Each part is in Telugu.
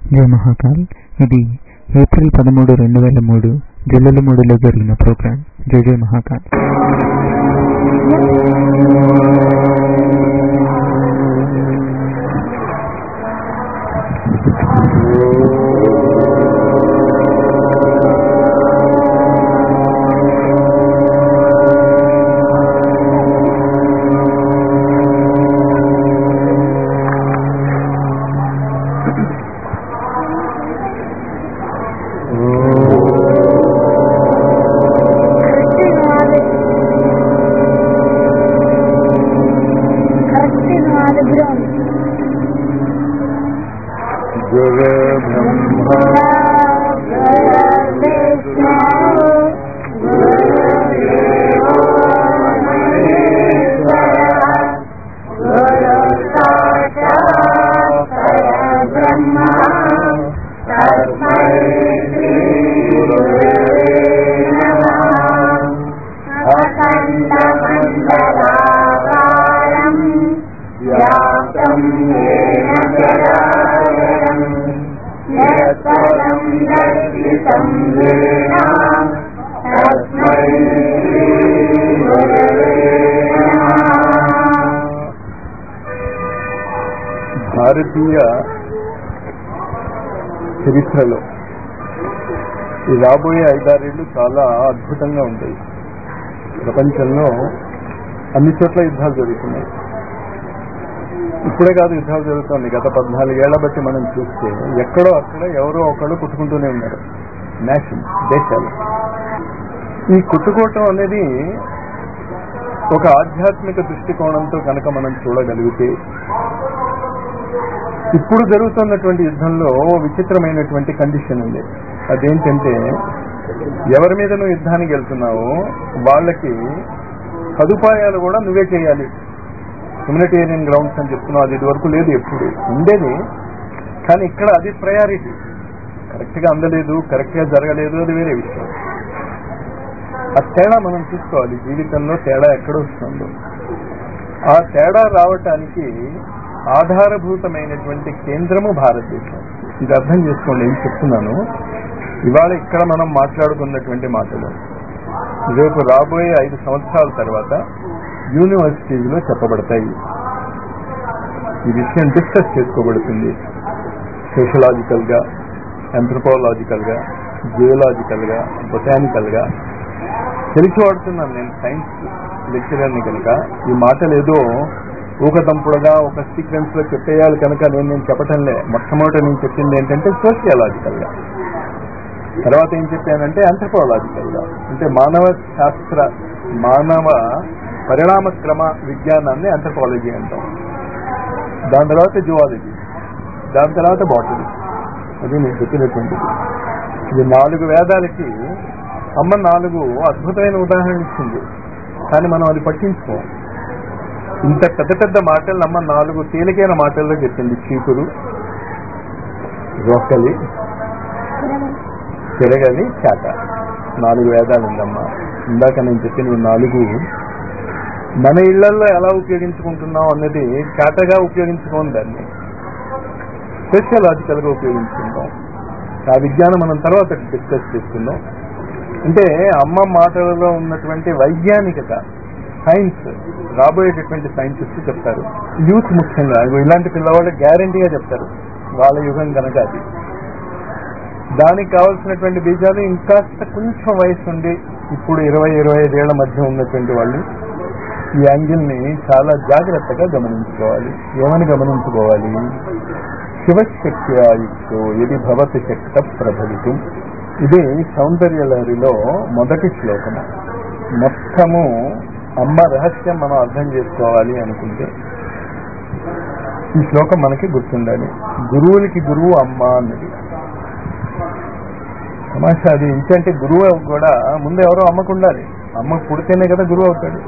జై మహాకాల్ ఇది ఏప్రిల్ పదమూడు రెండు వేల మూడు జల్లెలమూడిలో జరిగిన ప్రోగ్రాం జై జై మహాకాల్ గురు బ్రహ్మ వ్యాప్తం ఏన చరాచరం యత్పదం దర్శితం ఏన తస్మై శ్రీ గురవే నమః భారతీయ చరిత్రలో ఈ రాబోయే ఐదారేళ్లు చాలా అద్భుతంగా ఉంటాయి ప్రపంచంలో అన్ని చోట్ల యుద్ధాలు జరుగుతున్నాయి ఇప్పుడే కాదు యుద్ధాలు జరుగుతుంది గత పద్నాలుగేళ్ల బట్టి మనం చూస్తే ఎక్కడో అక్కడ ఎవరో ఒకళ్ళు కుట్టుకుంటూనే ఉన్నారు నేషన్ దేశాలు ఈ కుట్టుకోవటం అనేది ఒక ఆధ్యాత్మిక దృష్టికోణంతో కనుక మనం చూడగలిగితే ఇప్పుడు జరుగుతున్నటువంటి యుద్ధంలో విచిత్రమైనటువంటి కండిషన్ ఉంది అదేంటంటే ఎవరి మీద నువ్వు యుద్ధానికి వెళ్తున్నావో వాళ్ళకి సదుపాయాలు కూడా నువ్వే చేయాలి హ్యూమినిటేరియన్ గ్రౌండ్స్ అని చెప్తున్నావు అది ఇదివరకు లేదు ఎప్పుడు ఉండేది కానీ ఇక్కడ అది ప్రయారిటీ కరెక్ట్ గా అందలేదు కరెక్ట్ గా జరగలేదు అది వేరే విషయం ఆ తేడా మనం చూసుకోవాలి జీవితంలో తేడా ఎక్కడ వస్తుందో ఆ తేడా రావటానికి ఆధారభూతమైనటువంటి కేంద్రము భారతదేశం ఇది అర్థం చేసుకోండి ఏం చెప్తున్నాను ఇవాళ ఇక్కడ మనం మాట్లాడుకున్నటువంటి మాటలు రేపు రాబోయే ఐదు సంవత్సరాల తర్వాత యూనివర్సిటీలో చెప్పబడతాయి ఈ విషయం డిస్కస్ చేసుకోబడుతుంది సోషలాజికల్ గా అంథ్రపోలాజికల్ గా జియోలాజికల్ గా బొటానికల్ గా తెలిసి వాడుతున్నాను నేను సైన్స్ లెక్చరర్ని కనుక ఈ మాటలు ఏదో ఊకదంపుడుగా ఒక సీక్వెన్స్ లో చెప్పేయాలి కనుక నేను నేను చెప్పటంలే మొట్టమొదటి నేను చెప్పింది ఏంటంటే సోషియాలజికల్ గా తర్వాత ఏం చెప్పానంటే అంథ్రపోలాజికల్ గా అంటే మానవ శాస్త్ర మానవ పరిణామ క్రమ విజ్ఞానాన్ని అంథ్రపాలజీ అంటాం దాని తర్వాత జువాలజీ దాని తర్వాత బాటనీ అది నేను చెప్పినటువంటిది ఇది నాలుగు వేదాలకి అమ్మ నాలుగు అద్భుతమైన ఉదాహరణ ఇచ్చింది కానీ మనం అది పట్టించుకోం ఇంత పెద్ద పెద్ద మాటలు అమ్మ నాలుగు తేలికైన మాటల్లో చెప్పింది చీపురు రోకలి తిరగలి చాట నాలుగు వేదాలు ఉందమ్మా ఇందాక నేను చెప్పిన ఈ నాలుగు మన ఇళ్లలో ఎలా ఉపయోగించుకుంటున్నాం అన్నది చాటగా ఉపయోగించుకోం దాన్ని సోషియలాజికల్ గా ఉపయోగించుకుంటాం ఆ విజ్ఞానం మనం తర్వాత డిస్కస్ చేసుకుందాం అంటే అమ్మ మాటలలో ఉన్నటువంటి వైజ్ఞానికత సైన్స్ రాబోయేటటువంటి సైంటిస్ట్ చెప్తారు యూత్ ముఖ్యంగా ఇగో ఇలాంటి పిల్లవాళ్ళు గ్యారంటీగా చెప్తారు వాళ్ళ యుగం కనుక అది దానికి కావాల్సినటువంటి బీజాలు ఇంకాస్త కొంచెం వయసు ఉండి ఇప్పుడు ఇరవై ఇరవై ఐదేళ్ల మధ్య ఉన్నటువంటి వాళ్ళు ఈ యాంగిల్ ని చాలా జాగ్రత్తగా గమనించుకోవాలి ఏమని గమనించుకోవాలి శివశక్త్యాయుక్తో ఇది భవతి శక్త ప్రభవితం ఇది సౌందర్యలహరిలో మొదటి శ్లోకము మొత్తము అమ్మ రహస్యం మనం అర్థం చేసుకోవాలి అనుకుంటే ఈ శ్లోకం మనకి గుర్తుండాలి గురువులకి గురువు అమ్మ అన్నది తమాషా అది ఇంకంటే గురువు కూడా ముందు ఎవరో అమ్మకు ఉండాలి అమ్మకు పుడితేనే కదా గురువు అవుతాడు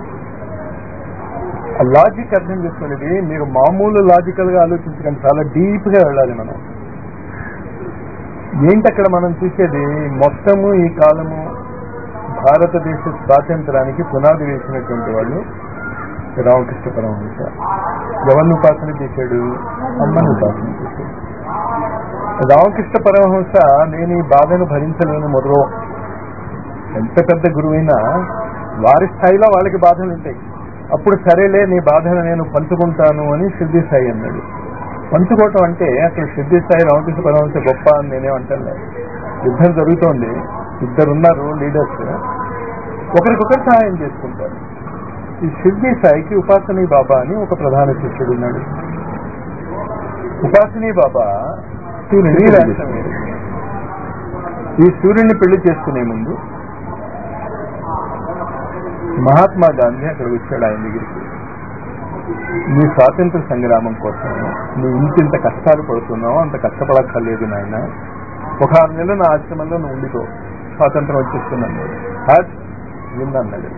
ఆ లాజిక్ అర్థం చేసుకునేది మీరు మామూలు లాజికల్ గా ఆలోచించకండి చాలా డీప్ గా వెళ్ళాలి మనం ఏంటి అక్కడ మనం చూసేది మొత్తము ఈ కాలము భారతదేశ స్వాతంత్రానికి పునాది వేసినటువంటి వాళ్ళు రామకృష్ణ పరమహంస ఎవరిని ఉపాసన చేశాడు అమ్మని ఉపాసన చేశాడు రామకృష్ణ పరమహంస నేను ఈ బాధను భరించలేని మొదలు ఎంత పెద్ద గురువైనా వారి స్థాయిలో వాళ్ళకి బాధలు ఉంటాయి అప్పుడు సరేలే నీ బాధను నేను పంచుకుంటాను అని సిద్ధి సాయి అన్నాడు పంచుకోవటం అంటే అక్కడ సిద్ధి సాయి రామకృష్ణ పరమహంస గొప్ప అని నేనేమంటాను యుద్ధం జరుగుతోంది ఇద్దరున్నారు లీడర్స్ ఒకరికొకరు సహాయం చేసుకుంటారు ఈ సిద్ధి సాయికి ఉపాసనీ బాబా అని ఒక ప్రధాన శిష్యుడు ఉన్నాడు ఉపాసనీ బాబా సూర్యుని వేషం వేరు. ఈ సూర్యుడిని పెళ్లి చేసుకునే ముందు మహాత్మా గాంధీ అక్కడికి వచ్చాడు ఆయన దగ్గరికి నీ స్వాతంత్ర సంగ్రామం కోసం నువ్వు ఇంతింత కష్టాలు పడుతున్నావు అంత కష్టపడక్కర్లేదు నాయన ఒక ఆరు నెలలు నా ఆశ్రమంలో నువ్వు ఉండిపో స్వాతంత్రం వచ్చేస్తున్నాను హాట్ విందన్నాడు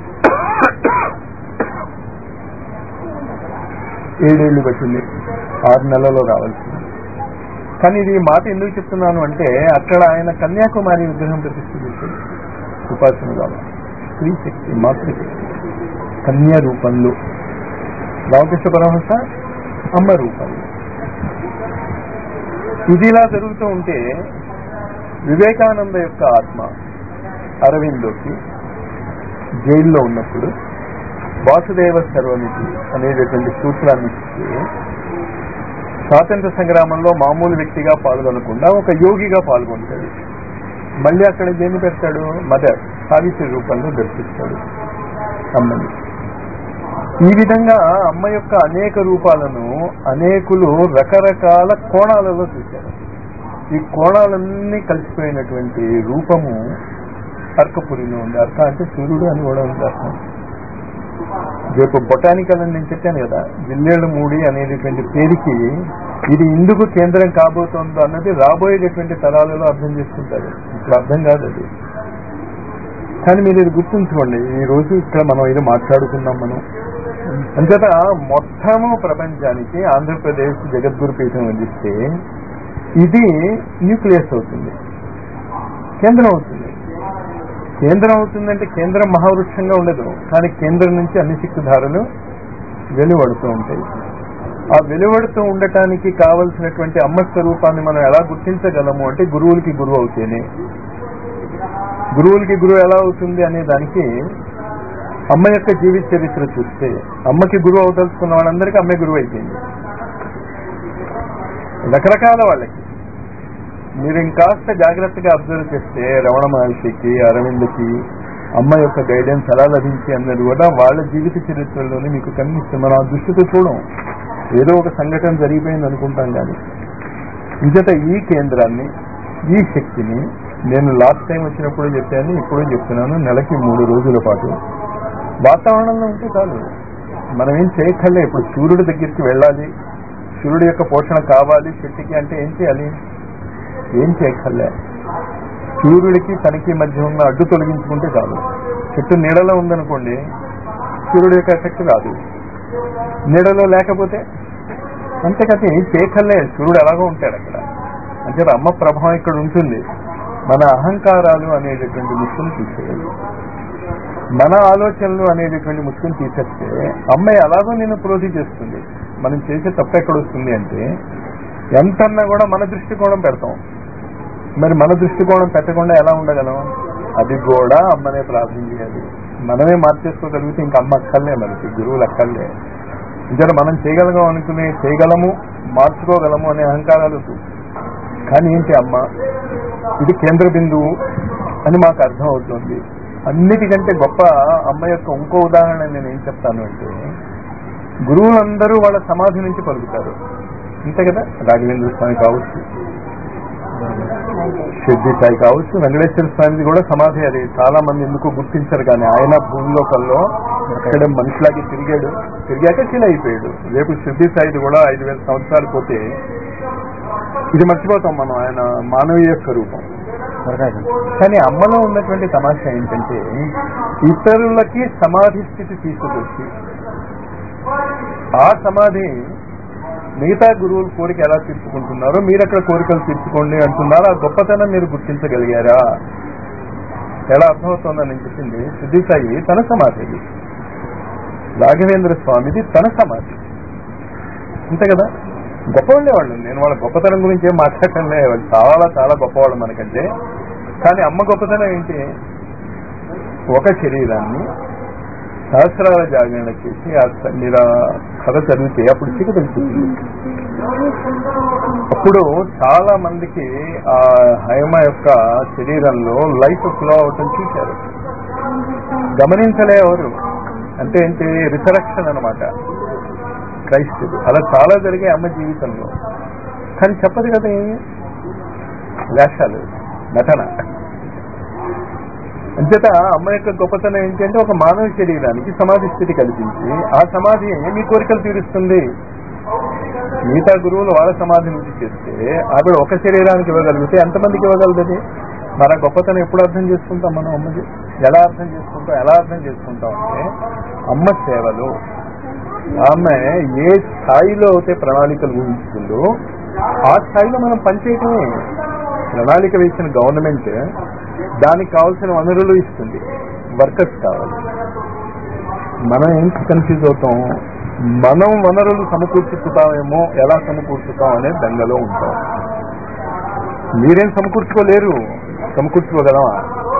ఏడేళ్లు పట్టింది ఆరు నెలల్లో రావాల్సింది కానీ ఇది ఈ మాట ఎందుకు చెప్తున్నాను అంటే అక్కడ ఆయన కన్యాకుమారి విగ్రహం ప్రతిష్ఠ చేశాడు ఉపాసన బాబా స్త్రీ శక్తి మాతృశక్తి కన్యా రూపంలో రామకృష్ణ పరమహంస అమ్మ రూపంలో ఇది ఇలా జరుగుతూ ఉంటే వివేకానంద యొక్క ఆత్మ అరవిందోకి జైల్లో ఉన్నప్పుడు వాసుదేవ సర్వమితి అనేటటువంటి సూత్రాన్ని ఇచ్చి స్వాతంత్ర సంగ్రామంలో మామూలు వ్యక్తిగా పాల్గొనకుండా ఒక యోగిగా పాల్గొంటాడు మళ్ళీ అక్కడ దేన్ని పెడతాడు మదర్ సావిత్రి రూపంలో దర్శిస్తాడు అమ్మని ఈ విధంగా అమ్మ యొక్క అనేక రూపాలను అనేకులు రకరకాల కోణాలలో చూశారు ఈ కోణాలన్నీ కలిసిపోయినటువంటి రూపము అర్కపురిలో ఉంది అర్క అంటే సూర్యుడు అని కూడా ఉంది అర్థం రేపు బొటానికల్ అని నేను చెప్పాను కదా జిల్లేడు మూడి అనేటటువంటి పేరుకి ఇది ఎందుకు కేంద్రం కాబోతోందో అన్నది రాబోయేటటువంటి తరాలలో అర్థం చేసుకుంటారు ఇప్పుడు అర్థం కాదు అది కానీ మీరు ఇది గుర్తుంచుకోండి ఈ రోజు ఇక్కడ మనం ఇది మాట్లాడుకున్నాం మనం అంతటా మొత్తము ప్రపంచానికి ఆంధ్రప్రదేశ్ జగద్గురు పీఠం అందిస్తే ఇది న్యూక్లియస్ అవుతుంది కేంద్రం అవుతుంది కేంద్రం అవుతుందంటే కేంద్రం మహావృక్షంగా ఉండదు కానీ కేంద్రం నుంచి అన్ని శక్తిధారలు వెలువడుతూ ఉంటాయి ఆ వెలువడుతూ ఉండటానికి కావలసినటువంటి అమ్మ స్వరూపాన్ని మనం ఎలా గుర్తించగలము అంటే గురువులకి గురువు అవుతేనే గురువులకి గురువు ఎలా అవుతుంది అనే దానికి అమ్మ యొక్క జీవిత చరిత్ర చూస్తే అమ్మకి గురువు అవదలుచుకున్న వాళ్ళందరికీ అమ్మే గురువు అయిపోయింది రకరకాల వాళ్ళకి మీరు ఇంకాస్త జాగ్రత్తగా అబ్జర్వ్ చేస్తే రమణ మహర్షికి అరవింద్కి అమ్మ యొక్క గైడెన్స్ ఎలా లభించి అన్నది కూడా వాళ్ళ జీవిత చరిత్రలోనే మీకు కనిపిస్తుంది మనం ఆ దృష్టితో చూడం ఏదో ఒక సంఘటన జరిగిపోయింది అనుకుంటాం కానీ ఇంకట ఈ కేంద్రాన్ని ఈ శక్తిని నేను లాస్ట్ టైం వచ్చినప్పుడు చెప్పాను ఇప్పుడు చెప్తున్నాను నెలకి మూడు రోజుల పాటు వాతావరణంలో ఉంటే చాలు మనం ఏం చేయక్కర్లే ఇప్పుడు సూర్యుడి దగ్గరికి వెళ్ళాలి సూర్యుడి యొక్క పోషణ కావాలి చెట్టుకి అంటే ఏం చేయాలి ఏం చేయక్కర్లే సూర్యుడికి తనకి మధ్య ఉన్న అడ్డు తొలగించుకుంటే చాలు చెట్టు నీడలో ఉందనుకోండి సూర్యుడి యొక్క ఎఫెక్ట్ రాదు నీడలో లేకపోతే అంతేకాదు ఏం చేయక్కర్లే సూర్యుడు ఎలాగో ఉంటాడు అక్కడ అంటే అమ్మ ప్రభావం ఇక్కడ ఉంటుంది మన అహంకారాలు అనేటటువంటి ముసుగును తీసేయాలి మన ఆలోచనలు అనేటటువంటి ముసుగును తీసేస్తే అమ్మ ఎలాగో నేను ప్రోధి చేస్తుంది మనం చేసే తప్పు ఎక్కడ వస్తుంది అంటే ఎంతన్నా కూడా మన దృష్టికోణం పెడతాం మరి మన దృష్టికోణం పెట్టకుండా ఎలా ఉండగలం అది కూడా అమ్మనే ప్రార్థన చేయాలి మనమే మార్చేసుకోగలిగితే ఇంకా అమ్మ అక్కర్లే మనకి గురువులు అక్కర్లే ఇంకా మనం చేయగలగం అనుకునే చేయగలము మార్చుకోగలము అనే అహంకారాలు వద్దు. కానీ ఏంటి అమ్మ ఇది కేంద్ర బిందువు అని మాకు అర్థం అవుతుంది అన్నిటికంటే గొప్ప అమ్మ యొక్క ఇంకో ఉదాహరణ నేను ఏం చెప్తాను అంటే గురువులందరూ వాళ్ళ సమాధి నుంచి పలుకుతారు అంతే కదా రాఘవేంద్ర స్వామి కావచ్చు షిర్డి సాయి కావచ్చు వెంకటేశ్వర స్వామిది కూడా సమాధి అది చాలా మంది ఎందుకు గుర్తించారు కానీ ఆయన భూమిలోకల్లో అక్కడ మనిషిలాగే తిరిగాడు తిరిగాక చిన్న అయిపోయాడు రేపు షిర్డి సాయిది కూడా ఐదు వేల సంవత్సరాలు పోతే ఇది మర్చిపోతాం మనం ఆయన మానవీయ స్వరూపం కానీ అమ్మలో ఉన్నటువంటి తమాషా ఏంటంటే ఇతరులకి సమాధి స్థితి తీసుకొచ్చి ఆ సమాధి మిగతా గురువుల కోరిక ఎలా తీర్చుకుంటున్నారో మీరు అక్కడ కోరికలు తీర్చుకోండి అంటున్నారో ఆ గొప్పతనం మీరు గుర్తించగలిగారా ఎలా అర్థమవుతోందని నేను చెప్పింది సిద్ధి సాయి తన సమాధిది రాఘవేంద్ర స్వామిది తన సమాధి అంతే కదా గొప్పవాళ్ళే వాళ్ళు నేను వాళ్ళ గొప్పతనం గురించి ఏం మాట్లాడటంలే వాళ్ళు చాలా చాలా గొప్పవాళ్ళు మనకంటే కానీ అమ్మ గొప్పతనం ఏంటి ఒక శరీరాన్ని సహస్రాల జాగరణ చేసి ఆ స- మీరు ఆ కథ చదివితే అప్పుడు చీకటి తెలుస్తుంది అప్పుడు చాలా మందికి ఆ హైమ యొక్క శరీరంలో లైఫ్ ఫ్లో అవటం చూశారు గమనించలే ఎవరు అంటే ఏంటి రిసరక్షన్ అనమాట క్రైస్తుడు అలా చాలా జరిగాయి అమ్మ జీవితంలో కానీ చెప్పదు కదా ఏమి వేషాలు నటన అంచేత అమ్మ యొక్క గొప్పతనం ఏంటంటే ఒక మానవ శరీరానికి సమాధి స్థితి కల్పించి ఆ సమాధి మీ కోరికలు తీరుస్తుంది మిగతా గురువులు వాళ్ళ సమాధి నుంచి చేస్తే ఆవిడ ఒక శరీరానికి ఇవ్వగలిగితే ఎంతమందికి ఇవ్వగలుగుతుంది మన గొప్పతనం ఎప్పుడు అర్థం చేసుకుంటాం మనం అమ్మది ఎలా అర్థం చేసుకుంటాం ఎలా అర్థం చేసుకుంటాం అంటే అమ్మ సేవలు ఆమె ఏ స్థాయిలో అయితే ప్రణాళికలు ఊహించుకుందో ఆ స్థాయిలో మనం పనిచేయటమే ప్రణాళిక వేసిన గవర్నమెంట్ దానికి కావాల్సిన వనరులు ఇస్తుంది వర్కర్స్ కావాలి మనం ఏం కన్ఫ్యూజ్ అవుతాం మనం వనరులు సమకూర్చుతామేమో ఎలా సమకూర్చుతాం అనే దంగలో ఉంటాం మీరేం సమకూర్చుకోలేరు సమకూర్చుకోగలమా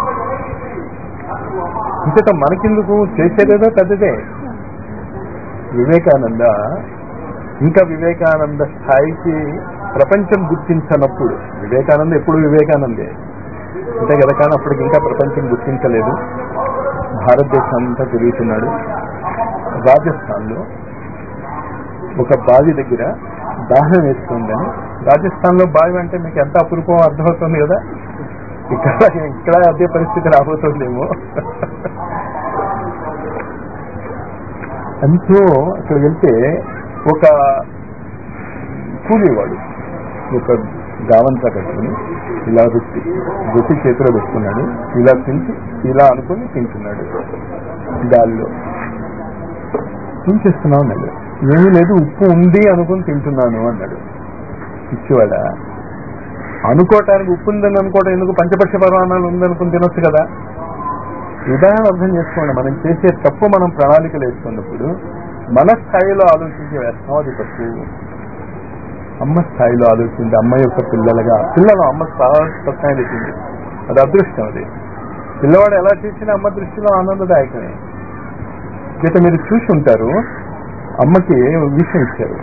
ఇంతట మనకెందుకు చేసేదేదో పెద్దదే వివేకానంద ఇంకా వివేకానంద స్థాయికి ప్రపంచం గుర్తించనప్పుడు వివేకానంద ఎప్పుడు వివేకానందే అంతే కదా కానీ అప్పటికి ఇంకా ప్రపంచం గుర్తించలేదు భారతదేశం అంతా తిరుగుతున్నాడు రాజస్థాన్ లో ఒక బావి దగ్గర దాహం వేస్తుందని రాజస్థాన్ లో బావి అంటే మీకు ఎంత అపురూపం అర్థమవుతుంది కదా ఇక్కడ ఇక్కడ అదే పరిస్థితి రాబోతుందేమో అంతో అక్కడ వెళ్తే ఒక కూలీవాడు ఒక గావంతా కట్టుకుని ఇలా రుచి రుచి చేతిలో పెట్టుకున్నాడు ఇలా తింటూ ఇలా అనుకుని తింటున్నాడు గాల్లో ఏం చేస్తున్నావు అన్నాడు ఏమీ లేదు ఉప్పు ఉంది అనుకుని తింటున్నాను అన్నాడు ఇచ్చివాడ అనుకోవటానికి ఉప్పు ఉందని అనుకోవటం ఎందుకు పంచపక్ష పరమాణాలు ఉందనుకుని తినొచ్చు కదా ఉదాహరణ అర్థం చేసుకోండి మనం చేసే తప్పు మనం ప్రణాళికలు వేసుకున్నప్పుడు మన స్థాయిలో ఆలోచించి వేస్తాం అది తప్పు అమ్మ స్థాయిలో ఆలోచించి అమ్మ యొక్క పిల్లలుగా పిల్లలు అమ్మ స్థాయి పెట్టింది అది అదృష్టం అది పిల్లవాడు ఎలా చేసినా అమ్మ దృష్టిలో ఆనందదాయకమే చేత మీరు చూసి ఉంటారు అమ్మకి విషయం ఇచ్చారు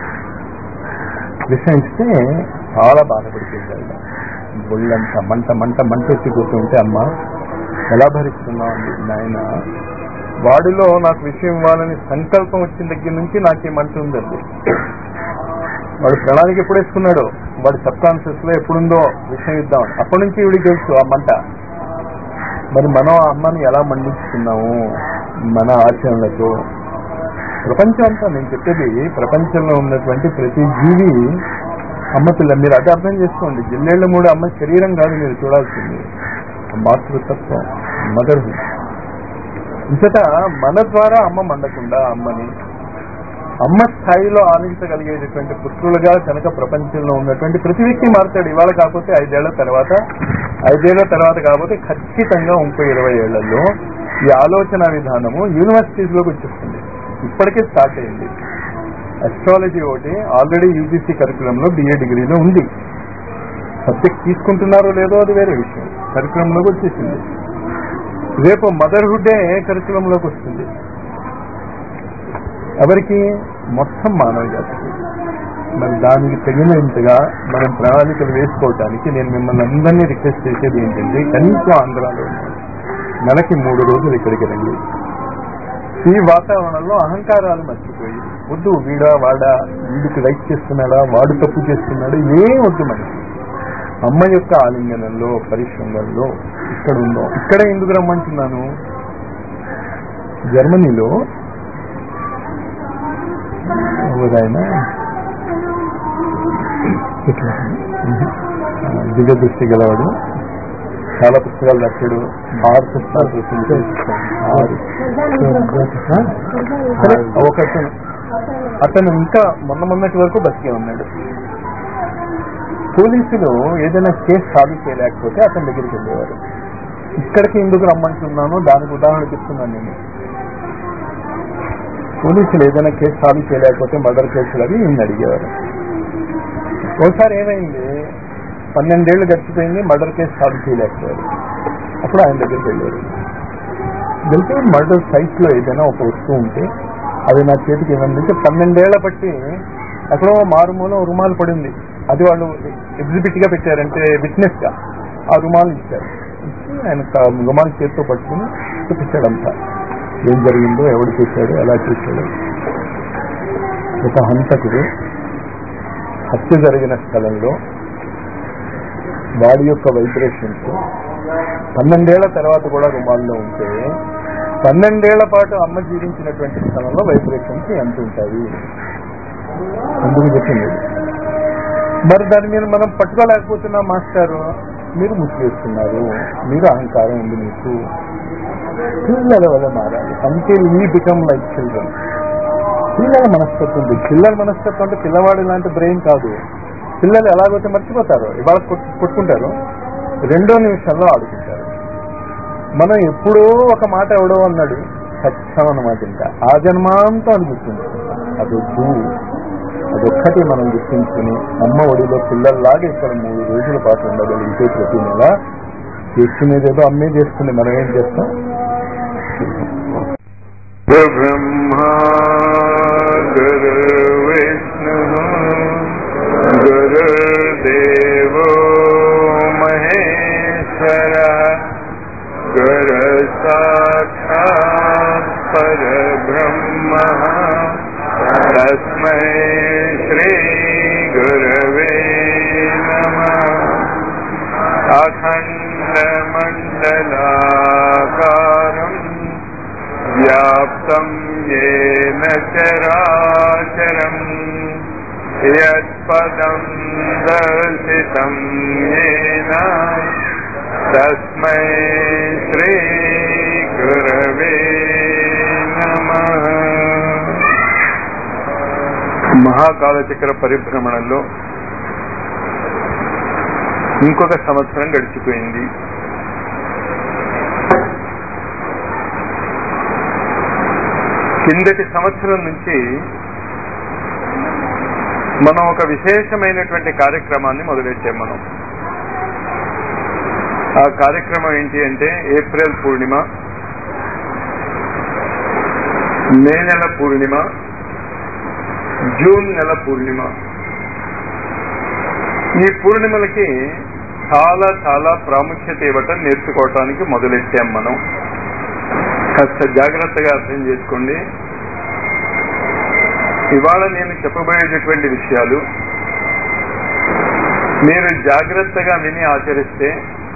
విషయం ఇస్తే చాలా బాధపడిపోయింది ఆవిడ ఒళ్ళంతా మంట మంట మంట ఎత్తిపోతూ ఉంటే అమ్మ ఎలా భరిస్తున్నావు అంది నాయన వాడిలో నాకు విషయం ఇవ్వాలని సంకల్పం వచ్చిన దగ్గర నుంచి నాకు ఈ మంట ఉందండి వాడు ప్రణాళిక ఎప్పుడు వేసుకున్నాడు వాడి సబ్ కాన్షియస్ లో ఎప్పుడుందో విషయం ఇద్దాం అప్పటి నుంచి ఇవిడికి తెలుసు ఆ మంట మరి మనం ఆ అమ్మని ఎలా మండించుకున్నాము మన ఆచరణలతో ప్రపంచం అంతా నేను చెప్పేది ప్రపంచంలో ఉన్నటువంటి ప్రతి జీవి అమ్మ పిల్ల మీరు అది అర్థం చేసుకోండి జిల్లేళ్ల మూడు అమ్మ శరీరం కాదు మీరు చూడాల్సింది మాతృతత్వం మదర్హుడ్ ఇంతట మన ద్వారా అమ్మ మండకుండా అమ్మని అమ్మ స్థాయిలో ఆనందించగలిగేటటువంటి పుత్రులుగా కనుక ప్రపంచంలో ఉన్నటువంటి ప్రతి వ్యక్తి మారుతాడు ఇవాళ కాకపోతే ఐదేళ్ల తర్వాత ఐదేళ్ల తర్వాత కాకపోతే ఖచ్చితంగా ఇంకో ఇరవై ఏళ్లలో ఈ ఆలోచన విధానము యూనివర్సిటీస్ లోకి వచ్చేస్తుంది ఇప్పటికే స్టార్ట్ అయింది అస్ట్రాలజీ ఒకటి ఆల్రెడీ యూజీసీ కరికులంలో బిఏ డిగ్రీలో ఉంది సబ్జెక్ట్ తీసుకుంటున్నారో లేదో అది వేరే విషయం కరికులంలోకి వచ్చేసింది రేపు మదర్హుడ్డే కరికులంలోకి వస్తుంది ఎవరికి మొత్తం మానవ జాతికి మరి దానికి తగినంతగా మనం ప్రణాళికలు వేసుకోవటానికి నేను మిమ్మల్ని అందరినీ రిక్వెస్ట్ చేసేది ఏంటంటే కనీసం ఆంధ్రాలో ఉన్నాను నెలకి మూడు రోజులు ఇక్కడికి రండి ఈ వాతావరణంలో అహంకారాలు మర్చిపోయి వద్దు వీడా వాడా వీడికి లైక్ చేస్తున్నాడా వాడు తప్పు చేస్తున్నాడు ఏం వద్దు మనకి అమ్మ యొక్క ఆలింగనంలో పరిశ్రమల్లో ఇక్కడ ఉందో ఇక్కడే ఎందుకు రమ్మంటున్నాను జర్మనీలో ఆయన దివ్య దృష్టి గలవాడు చాలా పుస్తకాలు రాశాడు భారత శాస్త్ర ఒక అతను అతను ఇంకా మొన్న మొన్నటి వరకు బతికే ఉన్నాడు పోలీసులు ఏదైనా కేసు సాల్వ్ చేయలేకపోతే అతని దగ్గరికి వెళ్ళేవారు ఇక్కడికి ఎందుకు రమ్మంటున్నానో దానికి ఉదాహరణ చెప్తున్నాను నేను పోలీసులు ఏదైనా కేసు సాల్వ్ చేయలేకపోతే మర్డర్ కేసులు అవి ఈయన అడిగేవారు ఒకసారి ఏమైంది పన్నెండేళ్లు గడిచిపోయింది మర్డర్ కేసు సాల్వ్ చేయలేకపోయారు అప్పుడు ఆయన దగ్గరికి వెళ్ళారు వెళ్తే మర్డర్ సైట్ లో ఏదైనా ఒక వస్తువు ఉంటే అది నా చేతికి ఇవ్వండి అంటే పన్నెండేళ్ల బట్టి ఎక్కడో మారుమూల ఓ రుమాలు పడింది అది వాళ్ళు ఎగ్జిబిట్ గా పెట్టారంటే విట్నెస్ గా ఆ రుమాలు ఇచ్చారు ఇచ్చి ఆయన క- రుమాలు చేతితో పట్టుకుని చూపించాడంతా ఏం జరిగిందో ఎవడు చేశాడు ఎలా చేశాడు ఒక హంతకుడు హత్య జరిగిన స్థలంలో వాడి యొక్క వైబ్రేషన్స్ పన్నెండేళ్ల తర్వాత కూడా రుమాల్లో ఉంటే పన్నెండేళ్ల పాటు అమ్మ జీవించినటువంటి స్థలంలో వైబ్రేషన్స్ ఎంత ఉంటాయి అందుకు చెప్పింది మరి దాని మీద మనం పట్టుకోలేకపోతున్నాం మాస్టారు మీరు ముసివేస్తున్నారు మీరు అహంకారం ఉంది మీకు పిల్లల వల్ల మారాలి అంటే ఈ బికమ్ లైక్ చిల్డ్రన్ పిల్లల మనస్తత్వం ఉంది పిల్లల మనస్తత్వం అంటే పిల్లవాడు ఇలాంటి బ్రెయిన్ కాదు పిల్లలు ఎలాగైతే మర్చిపోతారు ఇవాళ కొట్- కొట్టుకుంటారు రెండో నిమిషంలో ఆడుకుంటారు మనం ఎప్పుడో ఒక మాట ఎవడో అన్నాడు సత్యం అన్నమాట ఇంకా ఆ జన్మాంతం అని గుర్తుంచుకుంటాం అదొద్దు అదొక్కటి మనం గుర్తించుకుని అమ్మ ఒడిలో పిల్లల్లాగా ఇక్కడ మూడు రోజుల పాటు ఉండగలిగితే ప్రతి నెల చేసుకునేదేదో అమ్మే చేస్తుంది మనం ఏం చేస్తాం ब्रह्मा गुरुविष्णुः गुरुर्देवो महेश्वरः गुरुसाक्षात् परब्रह्मः तस्मै श्रीगुरवे नमः अखण्डमण्डलाकारम् व्याप्तं येन चराचरम् यत्पदं दर्शितं येन तस्मै श्रीगुरवे नमः మహాకాలచక్ర పరిభ్రమణంలో ఇంకొక సంవత్సరం గడిచిపోయింది కిందటి సంవత్సరం నుంచి మనం ఒక విశేషమైనటువంటి కార్యక్రమాన్ని మొదలెట్టాం మనం ఆ కార్యక్రమం ఏంటి అంటే ఏప్రిల్ పూర్ణిమ మే నెల పూర్ణిమ జూన్ నెల పూర్ణిమ ఈ పూర్ణిమలకి చాలా చాలా ప్రాముఖ్యత ఇవ్వటం నేర్చుకోవటానికి మొదలెట్టాం మనం కాస్త జాగ్రత్తగా అర్థం చేసుకోండి ఇవాళ నేను చెప్పబోయేటటువంటి విషయాలు మీరు జాగ్రత్తగా విని ఆచరిస్తే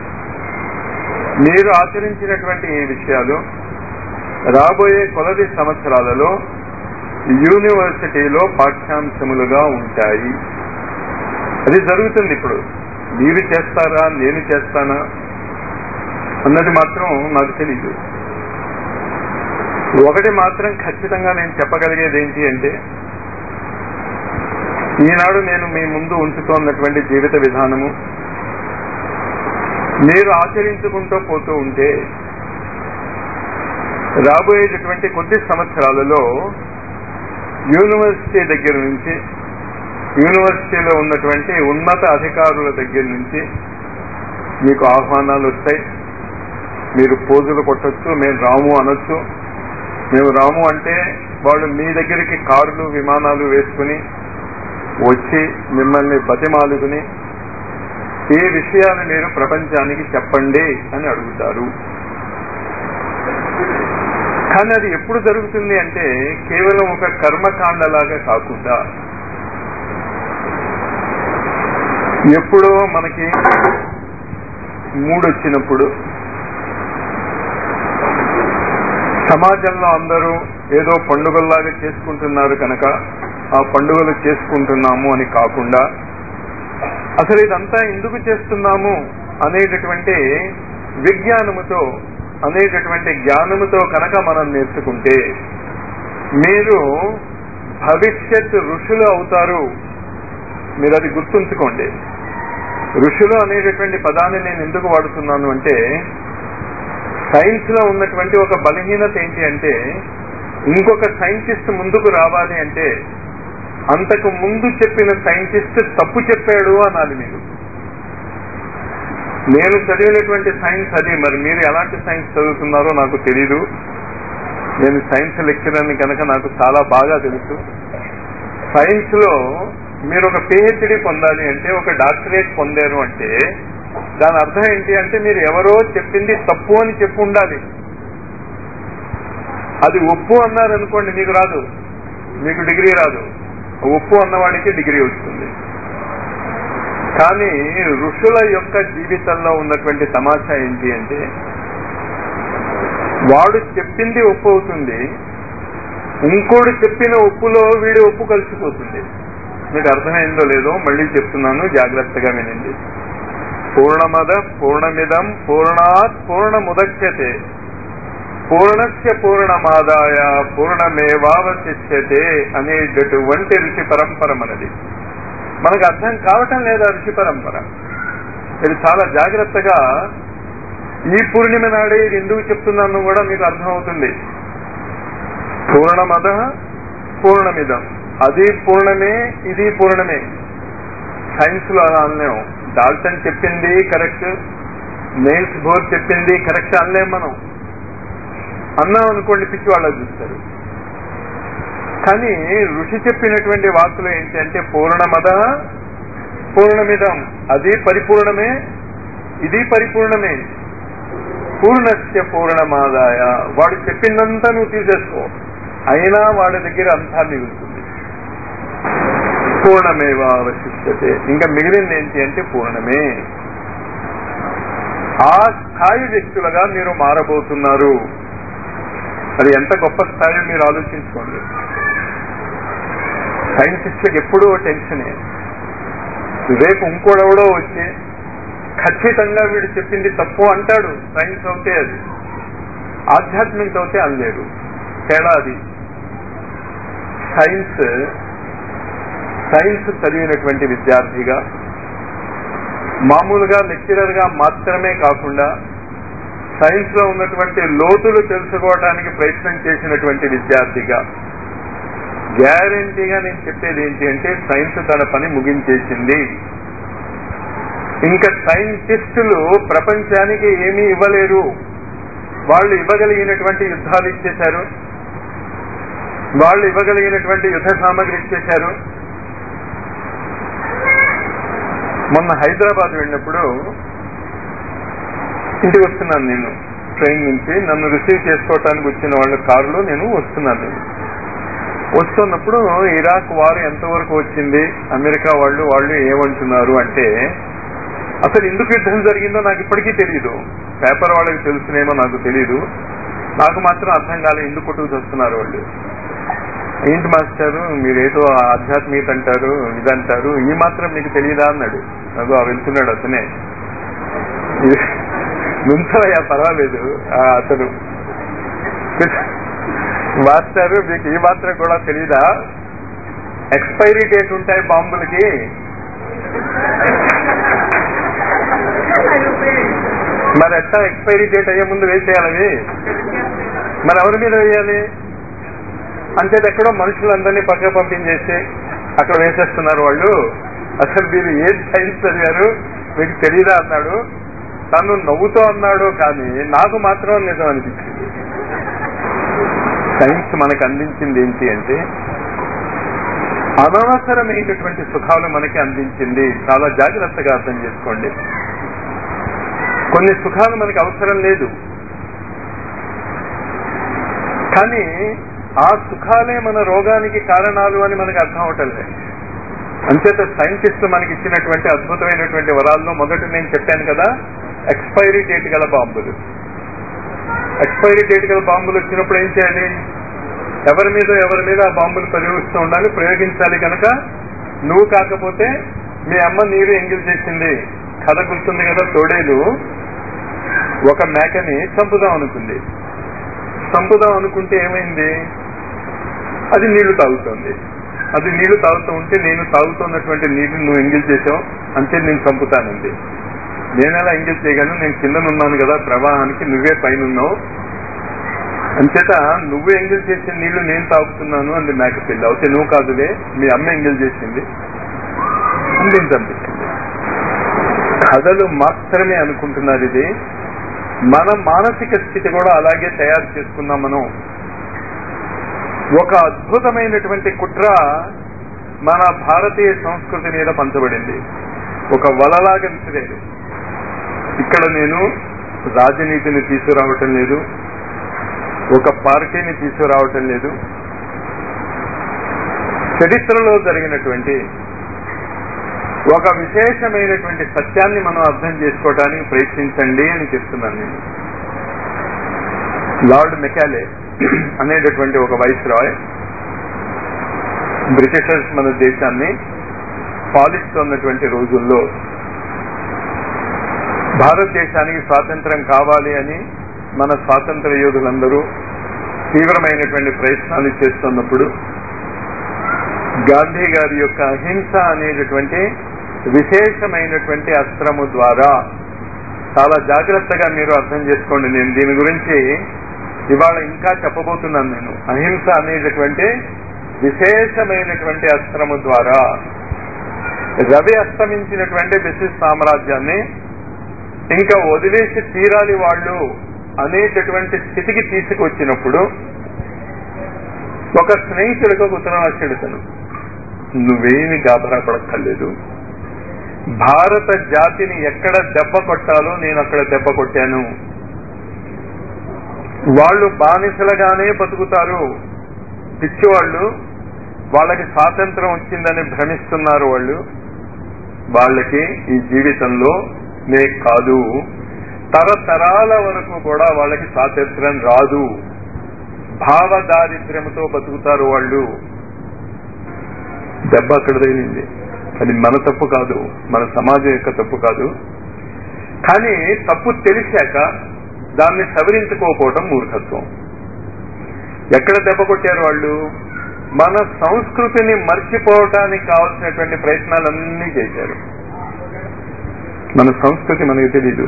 మీరు ఆచరించినటువంటి ఈ విషయాలు రాబోయే కొలది సంవత్సరాలలో యూనివర్సిటీలో పాఠ్యాంశములుగా ఉంటాయి అది జరుగుతుంది ఇప్పుడు మీరు చేస్తారా నేను చేస్తానా అన్నది మాత్రం నాకు తెలీదు ఒకటి మాత్రం ఖచ్చితంగా నేను చెప్పగలిగేది ఏంటి అంటే ఈనాడు నేను మీ ముందు ఉంచుతున్నటువంటి జీవిత విధానము మీరు ఆచరించుకుంటూ పోతూ ఉంటే రాబోయేటటువంటి కొద్ది సంవత్సరాలలో యూనివర్సిటీ దగ్గర నుంచి యూనివర్సిటీలో ఉన్నటువంటి ఉన్నత అధికారుల దగ్గర నుంచి మీకు ఆహ్వానాలు వస్తాయి మీరు పోజులు కొట్టొచ్చు మేము రాము అనొచ్చు మేము రాము అంటే వాళ్ళు మీ దగ్గరికి కార్లు విమానాలు వేసుకుని వచ్చి మిమ్మల్ని బతిమాలుకుని ఈ విషయాలు మీరు ప్రపంచానికి చెప్పండి అని అడుగుతారు కానీ అది ఎప్పుడు జరుగుతుంది అంటే కేవలం ఒక కర్మకాండలాగా కాకుండా ఎప్పుడో మనకి మూడొచ్చినప్పుడు సమాజంలో అందరూ ఏదో పండుగల్లాగా చేసుకుంటున్నారు కనుక ఆ పండుగలు చేసుకుంటున్నాము అని కాకుండా అసలు ఇదంతా ఎందుకు చేస్తున్నాము అనేటటువంటి విజ్ఞానముతో అనేటటువంటి జ్ఞానముతో కనుక మనం నేర్చుకుంటే మీరు భవిష్యత్ ఋషులు అవుతారు మీరు అది గుర్తుంచుకోండి ఋషులు అనేటటువంటి పదాన్ని నేను ఎందుకు వాడుతున్నాను అంటే సైన్స్ లో ఉన్నటువంటి ఒక బలహీనత ఏంటి అంటే ఇంకొక సైంటిస్ట్ ముందుకు రావాలి అంటే అంతకు ముందు చెప్పిన సైంటిస్ట్ తప్పు చెప్పాడు అనాలి మీరు నేను చదివినటువంటి సైన్స్ అది మరి మీరు ఎలాంటి సైన్స్ చదువుతున్నారో నాకు తెలీదు నేను సైన్స్ లెక్చరర్ని కనుక నాకు చాలా బాగా తెలుసు సైన్స్ లో మీరు ఒక పిహెచ్డి పొందాలి అంటే ఒక డాక్టరేట్ పొందారు అంటే దాని అర్థం ఏంటి అంటే మీరు ఎవరో చెప్పింది తప్పు అని చెప్పు ఉండాలి అది ఒప్పు అన్నారు అనుకోండి మీకు రాదు మీకు డిగ్రీ రాదు ఒప్పు అన్నవాడికి డిగ్రీ వస్తుంది కానీ ఋషుల యొక్క జీవితంలో ఉన్నటువంటి తమాషా ఏంటి అంటే వాడు చెప్పింది ఒప్పు అవుతుంది ఇంకోడు చెప్పిన ఒప్పులో వీడి ఒప్పు కలిసిపోతుంది మీకు అర్థమైందో లేదో మళ్ళీ చెప్తున్నాను జాగ్రత్తగా వినండి పూర్ణమద పూర్ణమిదం పూర్ణాత్ పూర్ణముదక్ష్యతే పూర్ణస్య పూర్ణమాదాయ పూర్ణమేవావశిష్యతే అనేటటువంటి ఋషి పరంపర మనది మనకు అర్థం కావటం లేదా ఋషి పరంపర ఇది చాలా జాగ్రత్తగా ఈ పూర్ణిమ నాడే ఇది ఎందుకు చెప్తున్నాను కూడా మీకు అర్థమవుతుంది పూర్ణమద పూర్ణమిదం అది పూర్ణమే ఇది పూర్ణమే సైన్స్ లో అలా అనలేము డాల్టన్ చెప్పింది కరెక్ట్ నెయిల్స్ బోర్ చెప్పింది కరెక్ట్ అనలేం మనం అన్నాం అనుకోండి పిచ్చి వాళ్ళ చూస్తారు కానీ ఋషి చెప్పినటువంటి వాక్కులు ఏంటి అంటే పూర్ణమద పూర్ణమిదం అది పరిపూర్ణమే ఇది పరిపూర్ణమే పూర్ణస్య పూర్ణమాదాయ వాడు చెప్పిందంతా నువ్వు తీసేసుకో అయినా వాడి దగ్గర అంతా మిగులుతుంది పూర్ణమేవ అవశిష్టతే ఇంకా మిగిలింది ఏంటి అంటే పూర్ణమే ఆ స్థాయి వ్యక్తులుగా మీరు మారబోతున్నారు అది ఎంత గొప్ప స్థాయి మీరు ఆలోచించుకోండి సైంటిస్ట్కి ఎప్పుడూ టెన్షనే రేపు ఇంకోడెవడో వచ్చి ఖచ్చితంగా వీడు చెప్పింది తప్పు అంటాడు సైన్స్ అవుతే అది ఆధ్యాత్మిక అవుతే అనలేడు తేడా అది సైన్స్ సైన్స్ చదివినటువంటి విద్యార్థిగా మామూలుగా లెక్చరర్ గా మాత్రమే కాకుండా సైన్స్ లో ఉన్నటువంటి లోతులు తెలుసుకోవడానికి ప్రయత్నం చేసినటువంటి విద్యార్థిగా గ్యారంటీగా నేను చెప్పేది ఏంటి అంటే సైన్స్ తన పని ముగించేసింది ఇంకా సైంటిస్టులు ప్రపంచానికి ఏమీ ఇవ్వలేరు వాళ్ళు ఇవ్వగలిగినటువంటి యుద్ధాలు ఇచ్చేశారు వాళ్ళు ఇవ్వగలిగినటువంటి యుద్ధ సామగ్రి ఇచ్చేశారు మొన్న హైదరాబాద్ వెళ్ళినప్పుడు ఇంటికి వస్తున్నాను నేను ట్రైన్ నుంచి నన్ను రిసీవ్ చేసుకోవటానికి వచ్చిన వాళ్ళ కారులో నేను వస్తున్నాను నేను వస్తున్నప్పుడు ఇరాక్ వారు ఎంతవరకు వచ్చింది అమెరికా వాళ్ళు వాళ్ళు ఏమంటున్నారు అంటే అసలు ఎందుకు యుద్ధం జరిగిందో నాకు ఇప్పటికీ తెలియదు పేపర్ వాళ్ళకి తెలుసునేమో నాకు తెలియదు నాకు మాత్రం అర్థం కాలే ఎందుకు కొట్టుకు వస్తున్నారు వాళ్ళు ఏంటి మాస్టారు మీరేదో ఆధ్యాత్మికత అంటారు ఇదంటారు ఈ మాత్రం మీకు తెలియదా అన్నాడు నాకు ఆ వెళ్తున్నాడు అతనే నుంచవయ్యా పర్వాలేదు ఆ అతను మాస్టారు మీకు ఈ మాత్రం కూడా తెలీదా ఎక్స్పైరీ డేట్ ఉంటాయి బాంబులకి మరి ఎట్లా ఎక్స్పైరీ డేట్ అయ్యే ముందు వేసేయాలి మరి ఎవరి మీద వేయాలి అంటే ఎక్కడో మనుషులందరినీ పక్క పంపించేసి అక్కడ వేసేస్తున్నారు వాళ్ళు అసలు మీరు ఏం సైన్స్ చదివారు మీకు తెలీదా అన్నాడు తను నవ్వుతూ అన్నాడు కానీ నాకు మాత్రం నిజం అనిపించింది సైన్స్ మనకు అందించింది ఏంటి అంటే అనవసరమైనటువంటి సుఖాలు మనకి అందించింది చాలా జాగ్రత్తగా అర్థం చేసుకోండి కొన్ని సుఖాలు మనకి అవసరం లేదు కానీ ఆ సుఖాలే మన రోగానికి కారణాలు అని మనకు అర్థం అవటం లేదు అంచేత సైంటిస్టులు మనకి ఇచ్చినటువంటి అద్భుతమైనటువంటి వరాల్లో మొదట నేను చెప్పాను కదా ఎక్స్పైరీ డేట్ గల బాంబులు ఎక్స్పైరీ డేట్ గల బాంబులు వచ్చినప్పుడు ఏం చేయాలి ఎవరి మీద ఎవరి మీద ఆ బాంబులు ప్రయోగిస్తూ ఉండాలి ప్రయోగించాలి కనుక నువ్వు కాకపోతే మీ అమ్మ నీరు ఎంగిల్ చేసింది కథ గుర్తుంది కదా తోడేలు ఒక మేకని చంపుదాం అనుకుంది చంపుదాం అనుకుంటే ఏమైంది అది నీళ్లు తాగుతోంది అది నీళ్లు తాగుతూ ఉంటే నేను తాగుతున్నటువంటి నీటిని నువ్వు ఎంగిల్ చేసావు అంతే నేను చంపుతానండి నేను ఎలా ఎంగిల్ చేయగలను నేను కిందనున్నాను కదా ప్రవాహానికి నువ్వే పైన ఉన్నావు అంచేత నువ్వు ఎంగిల్ చేసిన నీళ్లు నేను తాగుతున్నాను అంది మేక పిల్ల అయితే నువ్వు కాదులే మీ అమ్మ ఎంగిల్ చేసింది అంది చంపించింది కథలు మాత్రమే అనుకుంటున్నారు ఇది మన మానసిక స్థితి కూడా అలాగే తయారు చేసుకున్నాం మనం ఒక అద్భుతమైనటువంటి కుట్ర మన భారతీయ సంస్కృతి మీద పంచబడింది ఒక వలలాగా విసిరేది ఇక్కడ నేను రాజనీతిని తీసుకురావటం లేదు ఒక పార్టీని తీసుకురావటం లేదు చరిత్రలో జరిగినటువంటి ఒక విశేషమైనటువంటి సత్యాన్ని మనం అర్థం చేసుకోవడానికి ప్రయత్నించండి అని చెప్తున్నాను నేను లార్డ్ మెకాలే అనేటటువంటి ఒక వైస్ రాయ్ బ్రిటిషర్స్ మన దేశాన్ని పాలిస్తున్నటువంటి రోజుల్లో భారతదేశానికి స్వాతంత్రం కావాలి అని మన స్వాతంత్ర యోధులందరూ తీవ్రమైనటువంటి ప్రయత్నాలు చేస్తున్నప్పుడు గాంధీ గారి యొక్క అహింస అనేటటువంటి విశేషమైనటువంటి అస్త్రము ద్వారా చాలా జాగ్రత్తగా మీరు అర్థం చేసుకోండి నేను దీని గురించి ఇవాళ ఇంకా చెప్పబోతున్నాను నేను అహింస అనేటటువంటి విశేషమైనటువంటి అస్త్రము ద్వారా రవి అస్తమించినటువంటి బ్రిటిష్ సామ్రాజ్యాన్ని ఇంకా వదిలేసి తీరాలి వాళ్ళు అనేటటువంటి స్థితికి తీసుకొచ్చినప్పుడు ఒక స్నేహితుడికి ఒక ఉత్తరం రాశాడు తను నువ్వేమి గాబరా పడక్కర్లేదు భారత జాతిని ఎక్కడ దెబ్బ కొట్టాలో నేను అక్కడ దెబ్బ కొట్టాను వాళ్ళు బానిసలుగానే బతుకుతారు పిచ్చివాళ్ళు వాళ్ళకి స్వాతంత్రం వచ్చిందని భ్రమిస్తున్నారు వాళ్ళు వాళ్ళకి ఈ జీవితంలో నే కాదు తరతరాల వరకు కూడా వాళ్ళకి స్వాతంత్రం రాదు భావ దారిద్ర్యంతో బతుకుతారు వాళ్ళు దెబ్బ అక్కడ తగిలింది అది మన తప్పు కాదు మన సమాజం యొక్క తప్పు కాదు కానీ తప్పు తెలిసాక దాన్ని సవరించుకోకపోవటం మూర్ఖత్వం ఎక్కడ దెబ్బ కొట్టారు వాళ్ళు మన సంస్కృతిని మర్చిపోవటానికి కావలసినటువంటి ప్రయత్నాలన్నీ చేశారు మన సంస్కృతి మనకి తెలీదు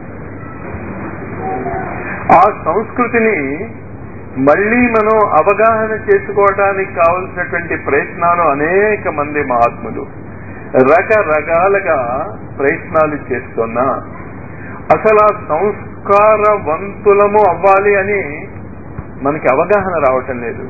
ఆ సంస్కృతిని మళ్ళీ మనం అవగాహన చేసుకోవటానికి కావలసినటువంటి ప్రయత్నాలు అనేక మంది మహాత్ములు రకరకాలుగా ప్రయత్నాలు చేస్తున్నా అసలు ఆ సంస్కారవంతులము అవ్వాలి అని మనకి అవగాహన రావటం లేదు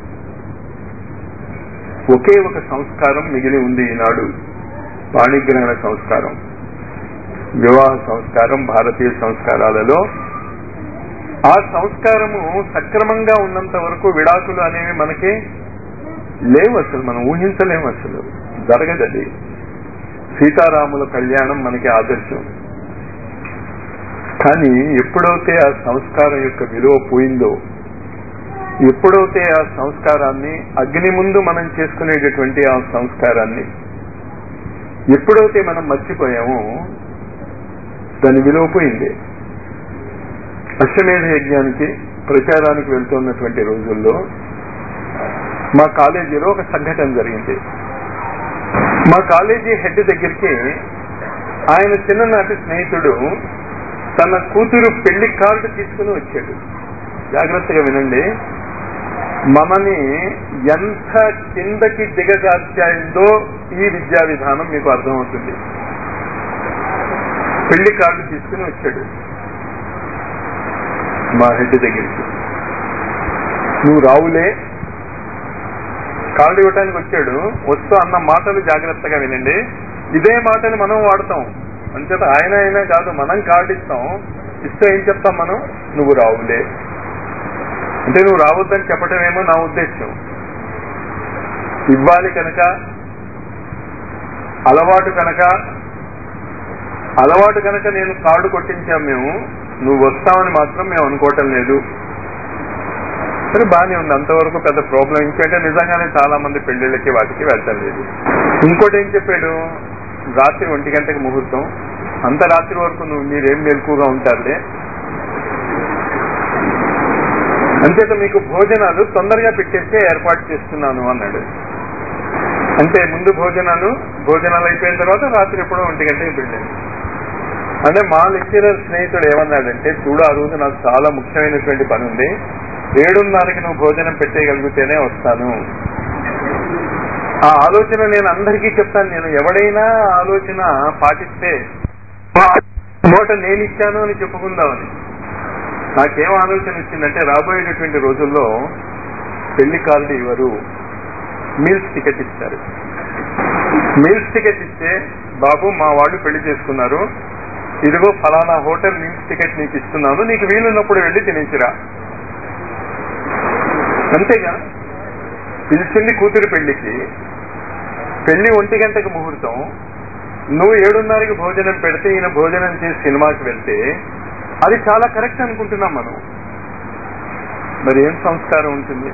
ఒకే ఒక సంస్కారం మిగిలి ఉంది ఈనాడు వాణిగ్రహణ సంస్కారం వివాహ సంస్కారం భారతీయ సంస్కారాలలో ఆ సంస్కారము సక్రమంగా ఉన్నంత వరకు విడాకులు అనేవి మనకి లేవు అసలు మనం ఊహించలేము అసలు జరగదది సీతారాముల కళ్యాణం మనకి ఆదర్శం కానీ ఎప్పుడైతే ఆ సంస్కారం యొక్క విలువ పోయిందో ఎప్పుడైతే ఆ సంస్కారాన్ని అగ్ని ముందు మనం చేసుకునేటటువంటి ఆ సంస్కారాన్ని ఎప్పుడైతే మనం మర్చిపోయామో దాని విలువ పోయింది అశ్వమేధ యజ్ఞానికి ప్రచారానికి వెళ్తున్నటువంటి రోజుల్లో మా కాలేజీలో ఒక సంఘటన జరిగింది మా కాలేజీ హెడ్ దగ్గరికి ఆయన చిన్ననాటి స్నేహితుడు తన కూతురు పెళ్లి కార్డు తీసుకుని వచ్చాడు జాగ్రత్తగా వినండి మనని ఎంత కిందకి దిగజార్చాయిందో ఈ విద్యా విధానం మీకు అర్థమవుతుంది పెళ్లి కార్డు తీసుకుని వచ్చాడు మా హెడ్ దగ్గరికి నువ్వు రావులే కార్డు ఇవ్వటానికి వచ్చాడు వస్తూ అన్న మాటలు జాగ్రత్తగా వినండి ఇదే మాటని మనం వాడతాం అంచేత ఆయన అయినా కాదు మనం కార్డు ఇస్తాం ఇస్తే ఏం చెప్తాం మనం నువ్వు రావులే అంటే నువ్వు రావద్దని చెప్పటమేమో నా ఉద్దేశం ఇవ్వాలి కనుక అలవాటు కనుక అలవాటు కనుక నేను కార్డు కొట్టించాం మేము నువ్వు వస్తావని మాత్రం మేము అనుకోవటం లేదు సరే బాగానే ఉంది అంతవరకు పెద్ద ప్రాబ్లం ఇంకంటే నిజంగానే చాలా మంది పెళ్లిళ్ళకి వాటికి వెళ్ళటం లేదు ఇంకోటి ఏం చెప్పాడు రాత్రి ఒంటి గంటకి ముహూర్తం అంత రాత్రి వరకు నువ్వు మీరేం మెలకుగా ఉంటారులే అంచేత మీకు భోజనాలు తొందరగా పెట్టేస్తే ఏర్పాటు చేస్తున్నాను అన్నాడు అంటే ముందు భోజనాలు భోజనాలు అయిపోయిన తర్వాత రాత్రి ఎప్పుడో ఒంటి గంటకి పెళ్ళాను అంటే మా లెక్చరర్ స్నేహితుడు ఏమన్నాడంటే చూడు ఆ రోజు నాకు చాలా ముఖ్యమైనటువంటి పని ఉంది ఏడున్నరకి నువ్వు భోజనం పెట్టేయగలిగితేనే వస్తాను ఆ ఆలోచన నేను అందరికీ చెప్తాను నేను ఎవడైనా ఆ ఆలోచన పాటిస్తే నోట నేను ఇచ్చాను అని చెప్పుకుందామని నాకేం ఆలోచన ఇచ్చిందంటే రాబోయేటటువంటి రోజుల్లో పెళ్లి కార్డు ఇవ్వరు మీల్స్ టికెట్ ఇస్తారు మీల్స్ టికెట్ ఇస్తే బాబు మా వాళ్ళు పెళ్లి చేసుకున్నారు ఇదిగో ఫలానా హోటల్ మీల్స్ టికెట్ నీకు ఇస్తున్నాను నీకు వీలున్నప్పుడు వెళ్ళి తినేసిరా అంతేగా పిలిచింది కూతురు పెళ్లికి పెళ్లి ఒంటి గంటకు ముహూర్తం నువ్వు ఏడున్నరకి భోజనం పెడితే ఈయన భోజనం చేసి సినిమాకి వెళ్తే అది చాలా కరెక్ట్ అనుకుంటున్నాం మనం మరి ఏం సంస్కారం ఉంటుంది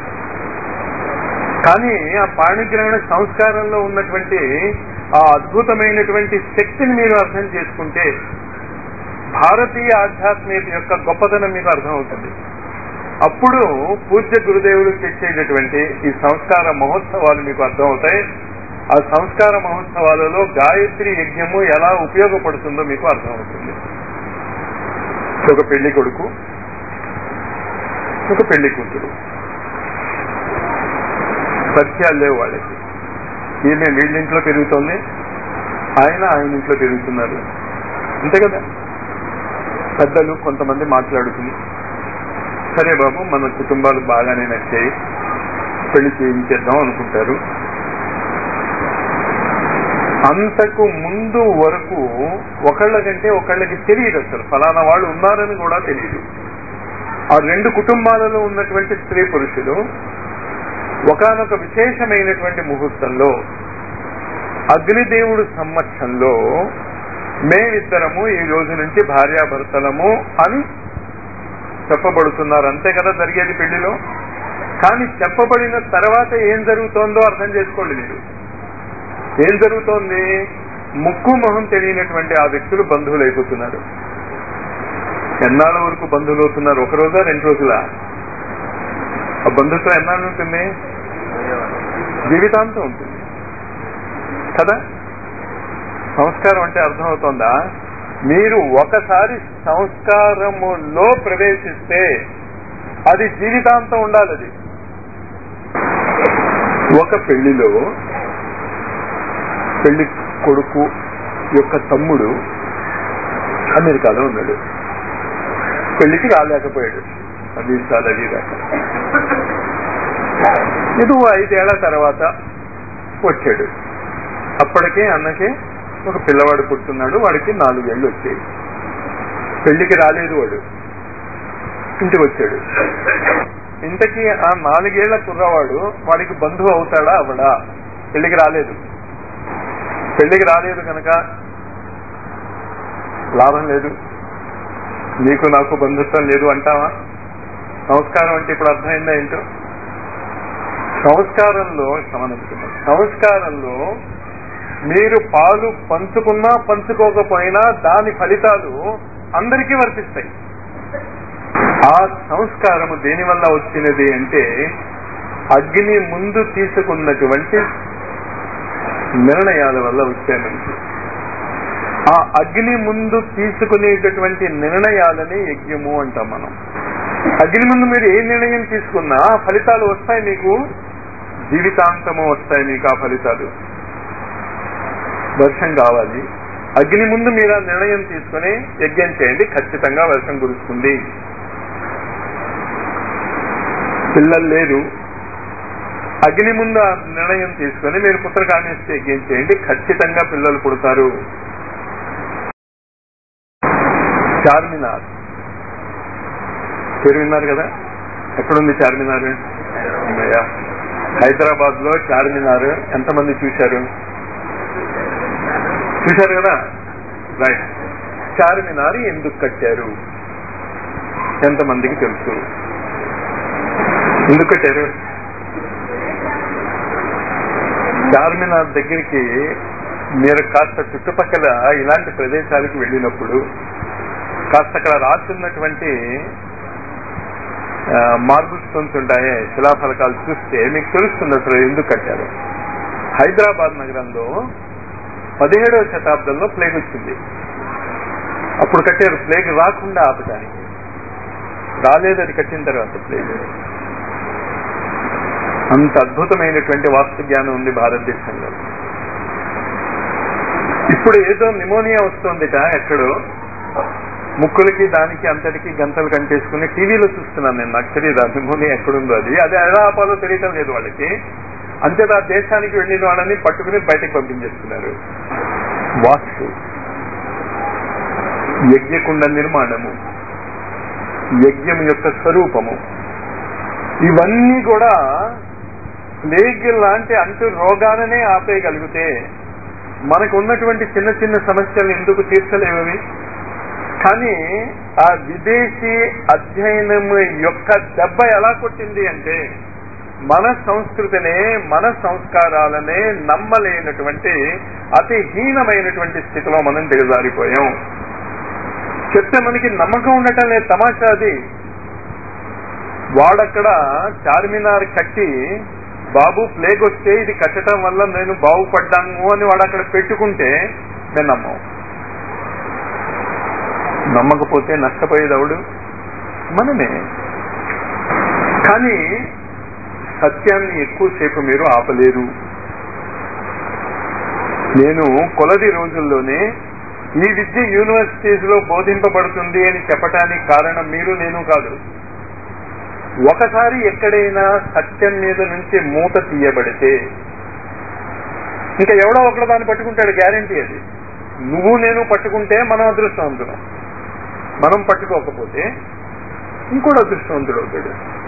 కానీ ఆ పాణిగ్రహణ సంస్కారంలో ఉన్నటువంటి ఆ అద్భుతమైనటువంటి శక్తిని మీరు అర్థం చేసుకుంటే భారతీయ ఆధ్యాత్మికత యొక్క గొప్పతనం మీకు అర్థమవుతుంది అప్పుడు పూజ్య గురుదేవులు తెచ్చేటటువంటి ఈ సంస్కార మహోత్సవాలు మీకు అర్థమవుతాయి ఆ సంస్కార మహోత్సవాలలో గాయత్రి యజ్ఞము ఎలా ఉపయోగపడుతుందో మీకు అర్థమవుతుంది ఒక పెళ్లి కొడుకు ఒక పెళ్లి కూతురు పరిచయాలు లేవు వాళ్ళకి ఈమె వీళ్ళింట్లో పెరుగుతోంది ఆయన ఆయన ఇంట్లో పెరుగుతున్నారు అంతే కదా పెద్దలు కొంతమంది మాట్లాడుకుని సరే బాబు మన కుటుంబాలు బాగానే నచ్చాయి పెళ్లి చేయించేద్దాం అనుకుంటారు అంతకు ముందు వరకు ఒకళ్ళకంటే ఒకళ్ళకి తెలియదు అసలు ఫలానా వాళ్ళు ఉన్నారని కూడా తెలియదు ఆ రెండు కుటుంబాలలో ఉన్నటువంటి స్త్రీ పురుషులు ఒకనొక విశేషమైనటువంటి ముహూర్తంలో అగ్నిదేవుడు సమక్షంలో మేమిద్దరము ఈ రోజు నుంచి భార్యాభర్తలము అని చెప్పబడుతున్నారు అంతే కదా జరిగేది పెళ్లిలో కానీ చెప్పబడిన తర్వాత ఏం జరుగుతోందో అర్థం చేసుకోండి మీరు ఏం జరుగుతోంది ముక్కు మొహం తెలియనటువంటి ఆ వ్యక్తులు బంధువులు అయిపోతున్నారు ఎన్నాళ్ళ వరకు బంధువులు అవుతున్నారు ఒక రోజా రెండు రోజులా ఆ బంధుత్వం ఎన్నాళ్ళు ఉంటుంది జీవితాంతం ఉంటుంది కదా సంస్కారం అంటే అర్థమవుతోందా మీరు ఒకసారి సంస్కారములో ప్రవేశిస్తే అది జీవితాంతం ఉండాలి అది ఒక పెళ్లిలో పెళ్లి కొడుకు యొక్క తమ్ముడు అమెరికాలో ఉన్నాడు పెళ్లికి రాలేకపోయాడు అది చాలా అది దాకా ఇది ఐదేళ్ల తర్వాత వచ్చాడు అప్పటికే అన్నకి ఒక పిల్లవాడు పుట్టున్నాడు వాడికి నాలుగేళ్లు వచ్చాయి పెళ్లికి రాలేదు వాడు ఇంటికి వచ్చాడు ఇంతకీ ఆ నాలుగేళ్ల కుర్రవాడు వాడికి బంధువు అవుతాడా అవడా పెళ్లికి రాలేదు పెళ్లికి రాలేదు కనుక లాభం లేదు నీకు నాకు బంధుత్వం లేదు అంటావా సంస్కారం అంటే ఇప్పుడు అర్థమైందా ఏంటో సంస్కారంలో సమనుకున్నాం సంస్కారంలో మీరు పాలు పంచుకున్నా పంచుకోకపోయినా దాని ఫలితాలు అందరికీ వర్తిస్తాయి ఆ సంస్కారము దేని వల్ల వచ్చినది అంటే అగ్ని ముందు తీసుకున్నటువంటి నిర్ణయాల వల్ల వచ్చే మనకి ఆ అగ్ని ముందు తీసుకునేటటువంటి నిర్ణయాలని యజ్ఞము అంటాం మనం అగ్ని ముందు మీరు ఏ నిర్ణయం తీసుకున్నా ఆ ఫలితాలు వస్తాయి మీకు జీవితాంతము వస్తాయి మీకు ఆ ఫలితాలు వర్షం కావాలి అగ్ని ముందు మీరు ఆ నిర్ణయం తీసుకుని యజ్ఞం చేయండి ఖచ్చితంగా వర్షం కురుస్తుంది పిల్లలు లేరు అగ్ని ముందు ఆ నిర్ణయం తీసుకుని మీరు పుత్రకామేస్తే యజ్ఞం చేయండి ఖచ్చితంగా పిల్లలు పుడతారు చార్మినార్ పేరు విన్నారు కదా ఎక్కడుంది చార్మినార్ అమ్మయ్య. హైదరాబాద్ లో చార్మినార్ ఎంతమంది చూశారు చూశారు కదా రైట్ చార్మినార్ ఎందుకు కట్టారు ఎంతమందికి తెలుసు ఎందుకు కట్టారు చార్మినార్ దగ్గరికి మీరు కాస్త చుట్టుపక్కల ఇలాంటి ప్రదేశాలకు వెళ్ళినప్పుడు కాస్త అక్కడ రాస్తున్నటువంటి మార్బుల్ స్టోన్స్ ఉంటాయి శిలాఫలకాలు చూస్తే మీకు తెలుస్తుంది అసలు ఎందుకు కట్టారు హైదరాబాద్ నగరంలో పదిహేడవ శతాబ్దంలో ప్లేగ్ వచ్చింది అప్పుడు కట్టారు ప్లేగ్ రాకుండా ఆపడానికి రాలేదు అది కట్టిన తర్వాత ప్లేగ్ అంత అద్భుతమైనటువంటి వాస్తు జ్ఞానం ఉంది భారతదేశంలో ఇప్పుడు ఏదో నిమోనియా వస్తుందిట ఎక్కడో ముక్కులకి దానికి అంతటికి గంటలు కంటేసుకుని టీవీలో చూస్తున్నాను నేను నాకు తెలియదు ఆ నిమోనియా ఎక్కడుందో అది అది ఎలా ఆపాలో తెలియటం లేదు వాళ్ళకి అంతేత ఆ దేశానికి వెళ్ళిన వాళ్ళని పట్టుకుని బయటకు పంపించేస్తున్నారు వాస్తు యజ్ఞకుండ నిర్మాణము యజ్ఞం యొక్క స్వరూపము ఇవన్నీ కూడా ప్లేగ్ లాంటి అంటు రోగాలనే ఆపేయగలిగితే మనకు ఉన్నటువంటి చిన్న చిన్న సమస్యలు ఎందుకు తీర్చలేవవి కానీ ఆ విదేశీ అధ్యయనం యొక్క దెబ్బ ఎలా కొట్టింది అంటే మన సంస్కృతినే మన సంస్కారాలనే నమ్మలేనటువంటి అతి హీనమైనటువంటి స్థితిలో మనం దిగజారిపోయాం చెప్తే మనకి నమ్మకం ఉండటం లేదు తమాషా అది వాడక్కడ చార్మినార్ కట్టి బాబు ప్లేగ్ వస్తే ఇది కట్టడం వల్ల నేను బాగుపడ్డాను అని వాడు అక్కడ పెట్టుకుంటే నేను నమ్మం నమ్మకపోతే నష్టపోయేది ఎవడు మనమే కానీ సత్యాన్ని ఎక్కువసేపు మీరు ఆపలేరు నేను కొలది రోజుల్లోనే ఈ విద్య యూనివర్సిటీస్ లో బోధింపబడుతుంది అని చెప్పటానికి కారణం మీరు నేను కాదు ఒకసారి ఎక్కడైనా సత్యం మీద నుంచి మూత తీయబడితే ఇంకా ఎవడో ఒకడు దాన్ని పట్టుకుంటాడు గ్యారంటీ అది నువ్వు నేను పట్టుకుంటే మనం అదృష్టవంతులం మనం పట్టుకోకపోతే ఇంకోటి అదృష్టవంతుడు అవుతాడు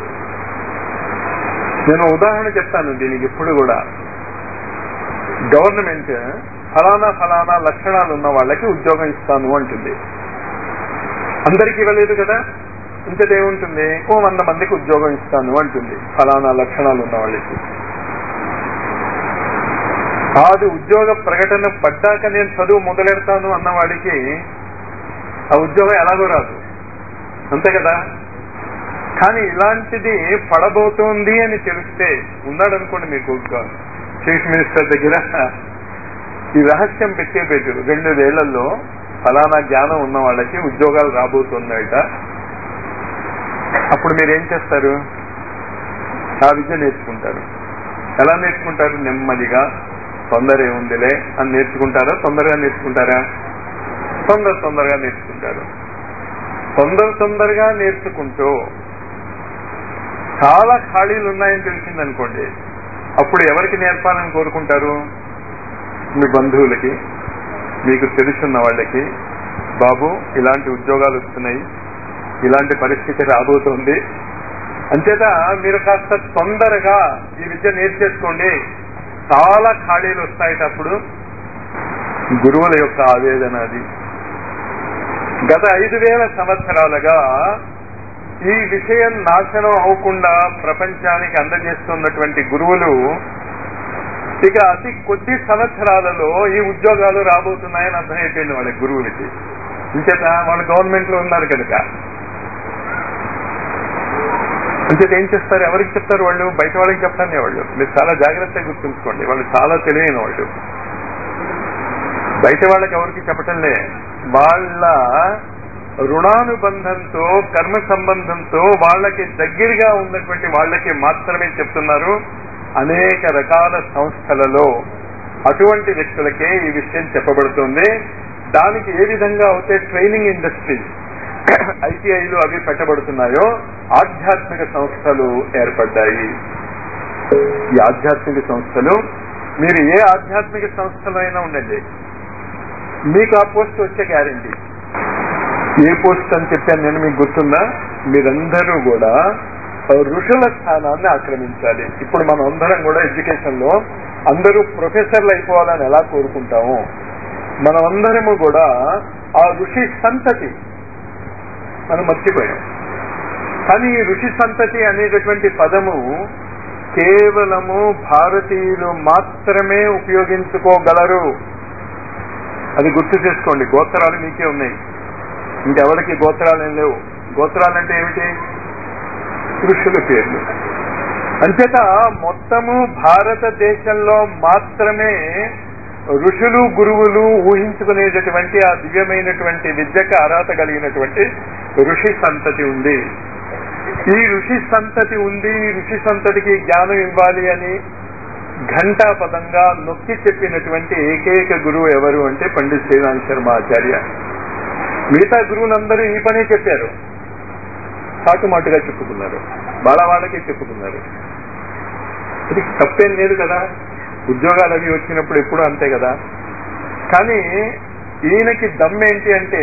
నేను ఉదాహరణ చెప్తాను దీనికి ఇప్పుడు కూడా గవర్నమెంట్ ఫలానా ఫలానా లక్షణాలు ఉన్న వాళ్ళకి ఉద్యోగం ఇస్తాను అంటుంది అందరికి ఇవ్వలేదు కదా ఇంతది ఏముంటుంది ఓ వంద మందికి ఉద్యోగం ఇస్తాను అంటుంది ఫలానా లక్షణాలు ఉన్న వాళ్ళకి అది ఉద్యోగ ప్రకటన పడ్డాక నేను చదువు మొదలెడతాను అన్న వాడికి ఆ ఉద్యోగం ఎలాగో రాదు అంతే కదా కానీ ఇలాంటిది పడబోతోంది అని తెలిస్తే ఉన్నాడు అనుకోండి మీకు చీఫ్ మినిస్టర్ దగ్గర ఈ రహస్యం పెట్టే పెట్టారు రెండు వేళ్లలో ఫలానా జ్ఞానం ఉన్న వాళ్ళకి ఉద్యోగాలు రాబోతున్నాయట అప్పుడు మీరు ఏం చేస్తారు ఆ విద్య నేర్చుకుంటారు ఎలా నేర్చుకుంటారు నెమ్మదిగా తొందర ఏముందిలే అని నేర్చుకుంటారా తొందరగా నేర్చుకుంటారా తొందర తొందరగా నేర్చుకుంటారు తొందర తొందరగా నేర్చుకుంటూ చాలా ఖాళీలు ఉన్నాయని తెలిసిందనుకోండి అప్పుడు ఎవరికి నేర్పాలని కోరుకుంటారు మీ బంధువులకి మీకు తెలుసున్న వాళ్ళకి బాబు ఇలాంటి ఉద్యోగాలు వస్తున్నాయి ఇలాంటి పరిస్థితి రాబోతోంది అంచేత మీరు కాస్త తొందరగా ఈ విద్య నేర్చేసుకోండి చాలా ఖాళీలు వస్తాయి అప్పుడు గురువుల యొక్క ఆవేదన అది గత ఐదు వేల సంవత్సరాలుగా ఈ విషయం నాశనం అవ్వకుండా ప్రపంచానికి అందజేస్తున్నటువంటి గురువులు ఇక అతి కొద్ది సంవత్సరాలలో ఈ ఉద్యోగాలు రాబోతున్నాయని అర్థమైపోయింది వాళ్ళ గురువులకి ఇంచేత వాళ్ళు గవర్నమెంట్ లో ఉన్నారు కనుక ఇంచేత ఏం చేస్తారు ఎవరికి చెప్తారు వాళ్ళు బయట వాళ్ళకి చెప్తానే వాళ్ళు మీరు చాలా జాగ్రత్తగా గుర్తుంచుకోండి వాళ్ళు చాలా తెలివైన వాళ్ళు బయట వాళ్ళకి ఎవరికి చెప్పటంలే వాళ్ళ రుణానుబంధంతో కర్మ సంబంధంతో వాళ్ళకి దగ్గరగా ఉన్నటువంటి వాళ్ళకి మాత్రమే చెప్తున్నారు అనేక రకాల సంస్థలలో అటువంటి వ్యక్తులకే ఈ విషయం చెప్పబడుతుంది దానికి ఏ విధంగా అయితే ట్రైనింగ్ ఇండస్ట్రీస్ ఐటీఐలు అవి పెట్టబడుతున్నాయో ఆధ్యాత్మిక సంస్థలు ఏర్పడ్డాయి ఈ ఆధ్యాత్మిక సంస్థలు మీరు ఏ ఆధ్యాత్మిక సంస్థలో అయినా ఉండండి మీకు ఆ పోస్ట్ వచ్చే గ్యారంటీ ఏ పోస్ట్ అని చెప్పాను నేను మీకు గుర్తుందా మీరందరూ కూడా ఋషుల స్థానాన్ని ఆక్రమించాలి ఇప్పుడు మనం అందరం కూడా ఎడ్యుకేషన్ లో అందరూ ప్రొఫెసర్లు అయిపోవాలని ఎలా కోరుకుంటామో మనం అందరము కూడా ఆ ఋషి సంతతి మనం మర్చిపోయాం కానీ ఈ ఋషి సంతతి అనేటటువంటి పదము కేవలము భారతీయులు మాత్రమే ఉపయోగించుకోగలరు అది గుర్తు చేసుకోండి గోత్రాలు మీకే ఉన్నాయి ఇంకెవరికి గోత్రాలు ఏం లేవు గోత్రాలు అంటే ఏమిటి ఋషుల పేర్లు అంచేత మొత్తము భారతదేశంలో మాత్రమే ఋషులు గురువులు ఊహించుకునేటటువంటి ఆ దివ్యమైనటువంటి విద్యకు అర్హత కలిగినటువంటి ఋషి సంతతి ఉంది ఈ ఋషి సంతతి ఉంది ఈ ఋషి సంతతికి జ్ఞానం ఇవ్వాలి అని ఘంటాపదంగా నొక్కి చెప్పినటువంటి ఏకైక గురువు ఎవరు అంటే పండిత్ శ్రీరామ్ శర్మ ఆచార్య మిగతా గురువులందరూ ఈ పనే చెప్పారు చాటుమాటుగా చెప్పుకున్నారు వాళ్ళ వాళ్ళకే చెప్పుకున్నారు ఇది తప్పేం లేదు కదా ఉద్యోగాలు అవి వచ్చినప్పుడు ఎప్పుడు అంతే కదా కానీ ఈయనకి దమ్మేంటి అంటే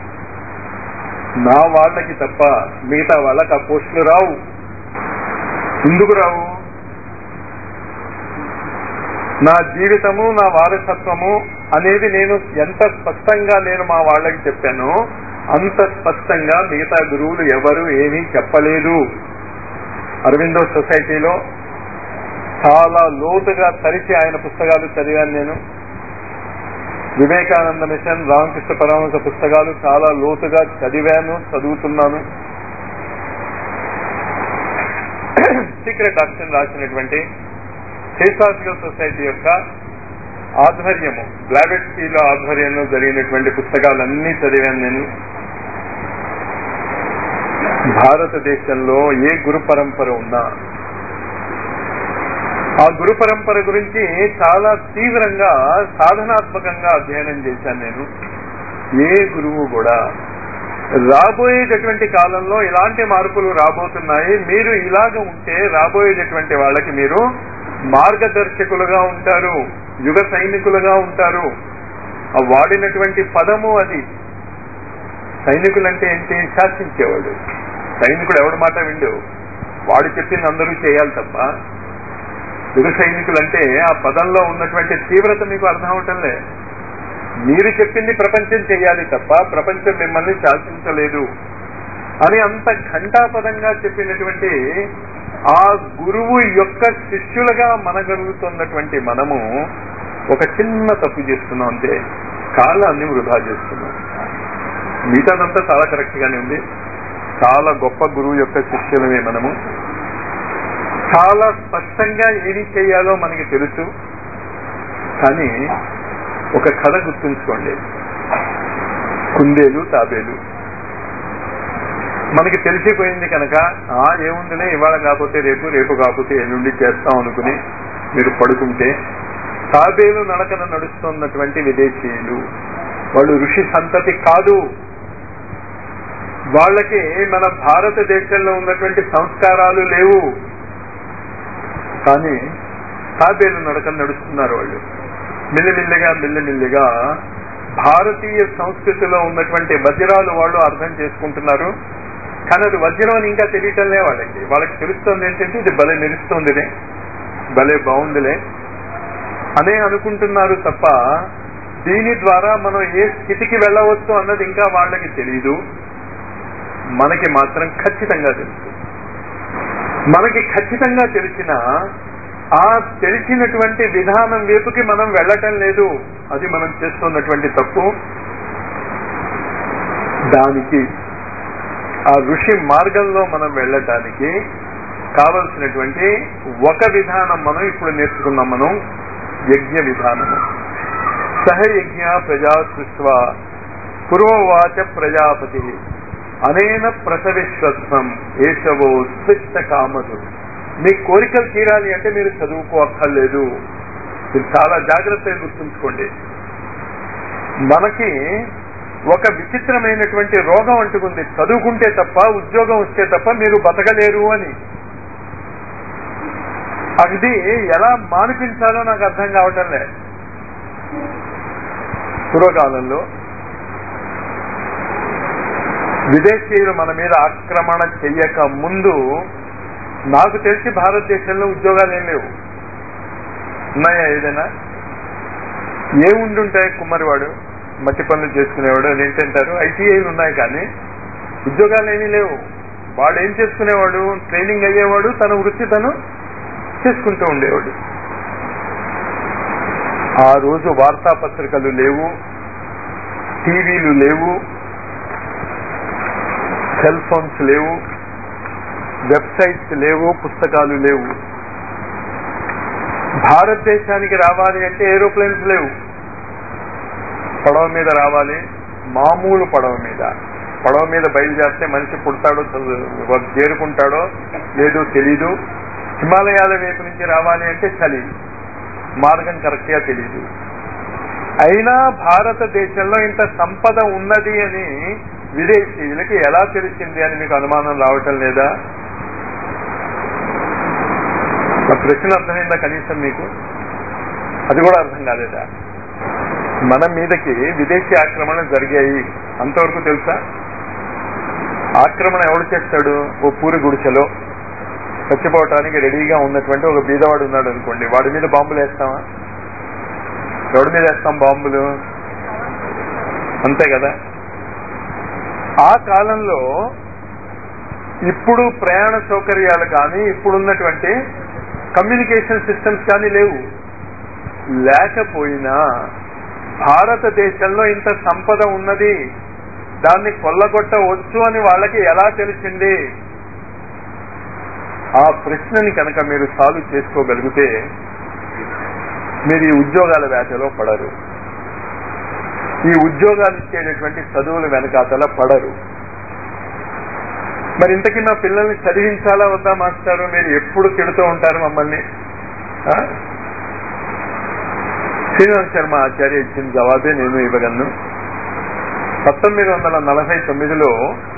నా వాళ్ళకి తప్ప మిగతా వాళ్ళకి ఆ పోస్టులు రావు ఎందుకు రావు నా జీవితము నా వారసత్వము అనేది నేను ఎంత స్పష్టంగా నేను మా వాళ్ళకి చెప్పానో అంత స్పష్టంగా మిగతా గురువులు ఎవరు ఏమీ చెప్పలేదు అరవిందో సొసైటీలో చాలా లోతుగా తరిచి ఆయన పుస్తకాలు చదివాను నేను వివేకానంద మిషన్ రామకృష్ణ పరమహంస పుస్తకాలు చాలా లోతుగా చదివాను చదువుతున్నాను సీక్రెట్ ఆప్షన్ రాసినటువంటి థియోసాఫికల్ సొసైటీ యొక్క ఆధ్వర్యము బ్లాబెట్స్కీలో ఆధ్వర్యంలో జరిగినటువంటి పుస్తకాలన్నీ చదివాను నేను భారతదేశంలో ఏ గురు పరంపర ఉన్నా ఆ గురు పరంపర గురించి చాలా తీవ్రంగా సాధనాత్మకంగా అధ్యయనం చేశాను నేను ఏ గురువు కూడా రాబోయేటటువంటి కాలంలో ఇలాంటి మార్పులు రాబోతున్నాయి మీరు ఇలాగ ఉంటే రాబోయేటటువంటి వాళ్ళకి మీరు మార్గదర్శకులుగా ఉంటారు యుగ సైనికులుగా ఉంటారు ఆ వాడినటువంటి పదము అది సైనికులంటే ఏంటి శాసించేవాడు సైనికుడు ఎవడి మాట విండు వాడు చెప్పింది అందరూ చేయాలి తప్ప యుగ సైనికులంటే ఆ పదంలో ఉన్నటువంటి తీవ్రత మీకు అర్థం అవటంలే మీరు చెప్పింది ప్రపంచం చేయాలి తప్ప ప్రపంచం మిమ్మల్ని శాసించలేదు అని అంత ఘంటాపదంగా చెప్పినటువంటి ఆ గురువు యొక్క శిష్యులుగా మనగలుగుతున్నటువంటి మనము ఒక చిన్న తప్పు చేస్తున్నాం అంటే కాలాన్ని వృధా చేస్తున్నాం మిగతాదంతా చాలా కరెక్ట్ గానే ఉంది చాలా గొప్ప గురువు యొక్క శిష్యులమే మనము చాలా స్పష్టంగా ఏది చేయాలో మనకి తెలుసు కానీ ఒక కథ గుర్తుంచుకోండి కుందేలు తాబేలు మనకి తెలిసిపోయింది కనుక ఆ ఏముందిలే ఇవాళ కాకపోతే రేపు రేపు కాకపోతే ఎల్లుండి చేస్తాం అనుకుని మీరు పడుకుంటే తాబేలు నడకన నడుస్తున్నటువంటి విదేశీయులు వాళ్ళు ఋషి సంతతి కాదు వాళ్ళకి మన భారతదేశంలో ఉన్నటువంటి సంస్కారాలు లేవు కానీ తాబేలు నడకన నడుస్తున్నారు వాళ్ళు మిల్లిమిల్లిగా మిల్లిమిల్లిగా భారతీయ సంస్కృతిలో ఉన్నటువంటి వజ్రాలు వాళ్ళు అర్థం చేసుకుంటున్నారు కానీ అది వజ్రం అని ఇంకా తెలియటంలే వాళ్ళకి వాళ్ళకి తెలుస్తుంది ఏంటంటే ఇది భలే మెరుస్తుందిలే భలే బాగుందిలే అనే అనుకుంటున్నారు తప్ప దీని ద్వారా మనం ఏ స్థితికి వెళ్ళవచ్చు అన్నది ఇంకా వాళ్ళకి తెలియదు మనకి మాత్రం ఖచ్చితంగా తెలుసు మనకి ఖచ్చితంగా తెలిసిన ఆ తెలిసినటువంటి విధానం వైపుకి మనం వెళ్ళటం లేదు అది మనం చేస్తున్నటువంటి తప్పు దానికి ఆ ఋషి మార్గంలో మనం వెళ్ళటానికి కావలసినటువంటి ఒక విధానం మనం ఇప్పుడు నేర్చుకున్నాం మనం యజ్ఞ విధానము సహయజ్ఞ ప్రజా సృష్వ పూర్వవాచ ప్రజాపతి అనేన ప్రసవిశ్వత్వం ఏషవో స్పృష్ట కామదు మీ కోరికలు తీరాలి అంటే మీరు చదువుకోక్కర్లేదు మీరు చాలా జాగ్రత్తగా గుర్తుంచుకోండి మనకి ఒక విచిత్రమైనటువంటి రోగం అంటుకుంది చదువుకుంటే తప్ప ఉద్యోగం వస్తే తప్ప మీరు బతకలేరు అని అది ఎలా మానిపించాలో నాకు అర్థం కావటం లే పూర్వకాలంలో విదేశీయులు మన మీద ఆక్రమణ చెయ్యక ముందు నాకు తెలిసి భారతదేశంలో ఉద్యోగాలు ఏం లేవు ఉన్నాయా ఏదైనా ఏముండుంటాయి కుమ్మరివాడు మట్టి పనులు చేసుకునేవాడు అని ఏంటంటారు ఐటీఐలు ఉన్నాయి కానీ ఉద్యోగాలు ఏమీ లేవు వాడు ఏం చేసుకునేవాడు ట్రైనింగ్ అయ్యేవాడు తన వృత్తి తను చేసుకుంటూ ఉండేవాడు ఆ రోజు వార్తాపత్రికలు లేవు టీవీలు లేవు సెల్ ఫోన్స్ లేవు వెబ్సైట్స్ లేవు పుస్తకాలు లేవు భారతదేశానికి రావాలి అంటే ఏరోప్లేన్స్ లేవు పడవ మీద రావాలి మామూలు పడవ మీద పడవ మీద బయలుదేరితే మనిషి పుడతాడో చదువు- చేరుకుంటాడో లేదో తెలీదు హిమాలయాల వైపు నుంచి రావాలి అంటే చలి మార్గం కరెక్ట్ గా తెలీదు అయినా భారతదేశంలో ఇంత సంపద ఉన్నది అని విదేశీయులకి ఎలా తెలిసింది అని మీకు అనుమానం రావటం లేదా నా ప్రశ్న అర్థమైందా కనీసం మీకు అది కూడా అర్థం కాలేదా మన మీదకి విదేశీ ఆక్రమణలు జరిగాయి అంతవరకు తెలుసా ఆక్రమణ ఎవడు చేస్తాడు ఓ పూరి గుడిసెలో చచ్చిపోవటానికి రెడీగా ఉన్నటువంటి ఒక బీదవాడు ఉన్నాడు అనుకోండి వాడి మీద బాంబులు వేస్తామా ఎవడి మీద వేస్తాం బాంబులు అంతే కదా ఆ కాలంలో ఇప్పుడు ప్రయాణ సౌకర్యాలు కానీ ఇప్పుడున్నటువంటి కమ్యూనికేషన్ సిస్టమ్స్ కానీ లేవు లేకపోయినా భారతదేశంలో ఇంత సంపద ఉన్నది దాన్ని కొల్లగొట్టవచ్చు అని వాళ్ళకి ఎలా తెలిసింది ఆ ప్రశ్నని కనుక మీరు సాల్వ్ చేసుకోగలిగితే మీరు ఈ ఉద్యోగాల వేటలో పడరు ఈ ఉద్యోగాలు ఇచ్చేటటువంటి చదువుల వెనకాతల పడరు మరి ఇంతకీ మా పిల్లల్ని చదివించాలా వద్దా మాస్టారు మీరు ఎప్పుడు తిడుతూ ఉంటారు మమ్మల్ని ఆ? శ్రీరామ్ శర్మ ఆచార్య ఇచ్చిన జవాబే నేను ఇవ్వగలను పంతొమ్మిది వందల నలభై తొమ్మిదిలో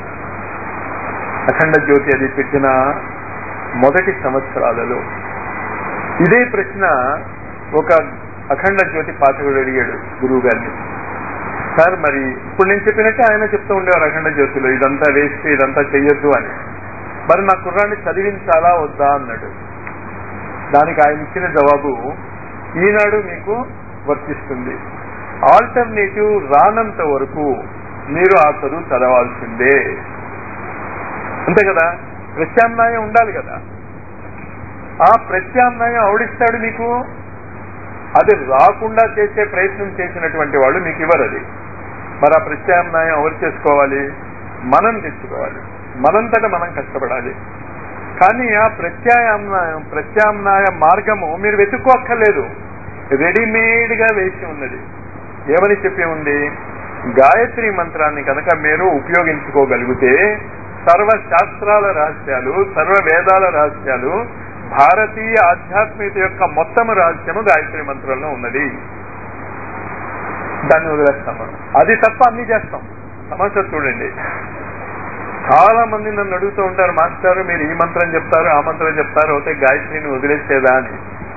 అఖండ జ్యోతి అది పెట్టిన మొదటి సంవత్సరాలలో ఇదే ప్రశ్న ఒక అఖండ జ్యోతి పాఠకుడు అడిగాడు గురువు గారిని సార్ మరి ఇప్పుడు నేను చెప్పినట్టే ఆయన చెప్తూ ఉండేవారు అఖండ జ్యోతిలో ఇదంతా వేస్ట్ ఇదంతా చెయ్యొద్దు అని మరి నా కుర్రాన్ని చదివించాలా వద్దా అన్నాడు దానికి ఆయన ఇచ్చిన జవాబు ఈనాడు మీకు వర్తిస్తుంది ఆల్టర్నేటివ్ రానంత వరకు మీరు ఆ చదువు చదవాల్సిందే అంతే కదా ప్రత్యామ్నాయం ఉండాలి కదా ఆ ప్రత్యామ్నాయం అవడిస్తాడు మీకు అది రాకుండా చేసే ప్రయత్నం చేసినటువంటి వాళ్ళు మీకు ఇవ్వరు అది మరి ఆ ప్రత్యామ్నాయం ఎవరు చేసుకోవాలి మనం తెచ్చుకోవాలి మనంతట మనం కష్టపడాలి కానీ ఆ ప్రత్యామ్నాయం ప్రత్యామ్నాయ మార్గము మీరు వెతుక్కోక్కర్లేదు రెడీమేడ్ గా వేసి ఉన్నది ఏమని చెప్పి ఉంది గాయత్రి మంత్రాన్ని కనుక మీరు ఉపయోగించుకోగలిగితే సర్వ శాస్త్రాల రహస్యాలు సర్వ వేదాల రహస్యాలు భారతీయ ఆధ్యాత్మికత యొక్క మొత్తం రహస్యము గాయత్రి మంత్రంలో ఉన్నది దాన్ని వదిలేస్తాం మనం అది తప్ప అన్ని చేస్తాం సమస్య చూడండి చాలా మంది నన్ను అడుగుతూ ఉంటారు మాస్టారు మీరు ఈ మంత్రం చెప్తారు ఆ మంత్రం చెప్తారు అయితే గాయత్రిని వదిలేసేదా అని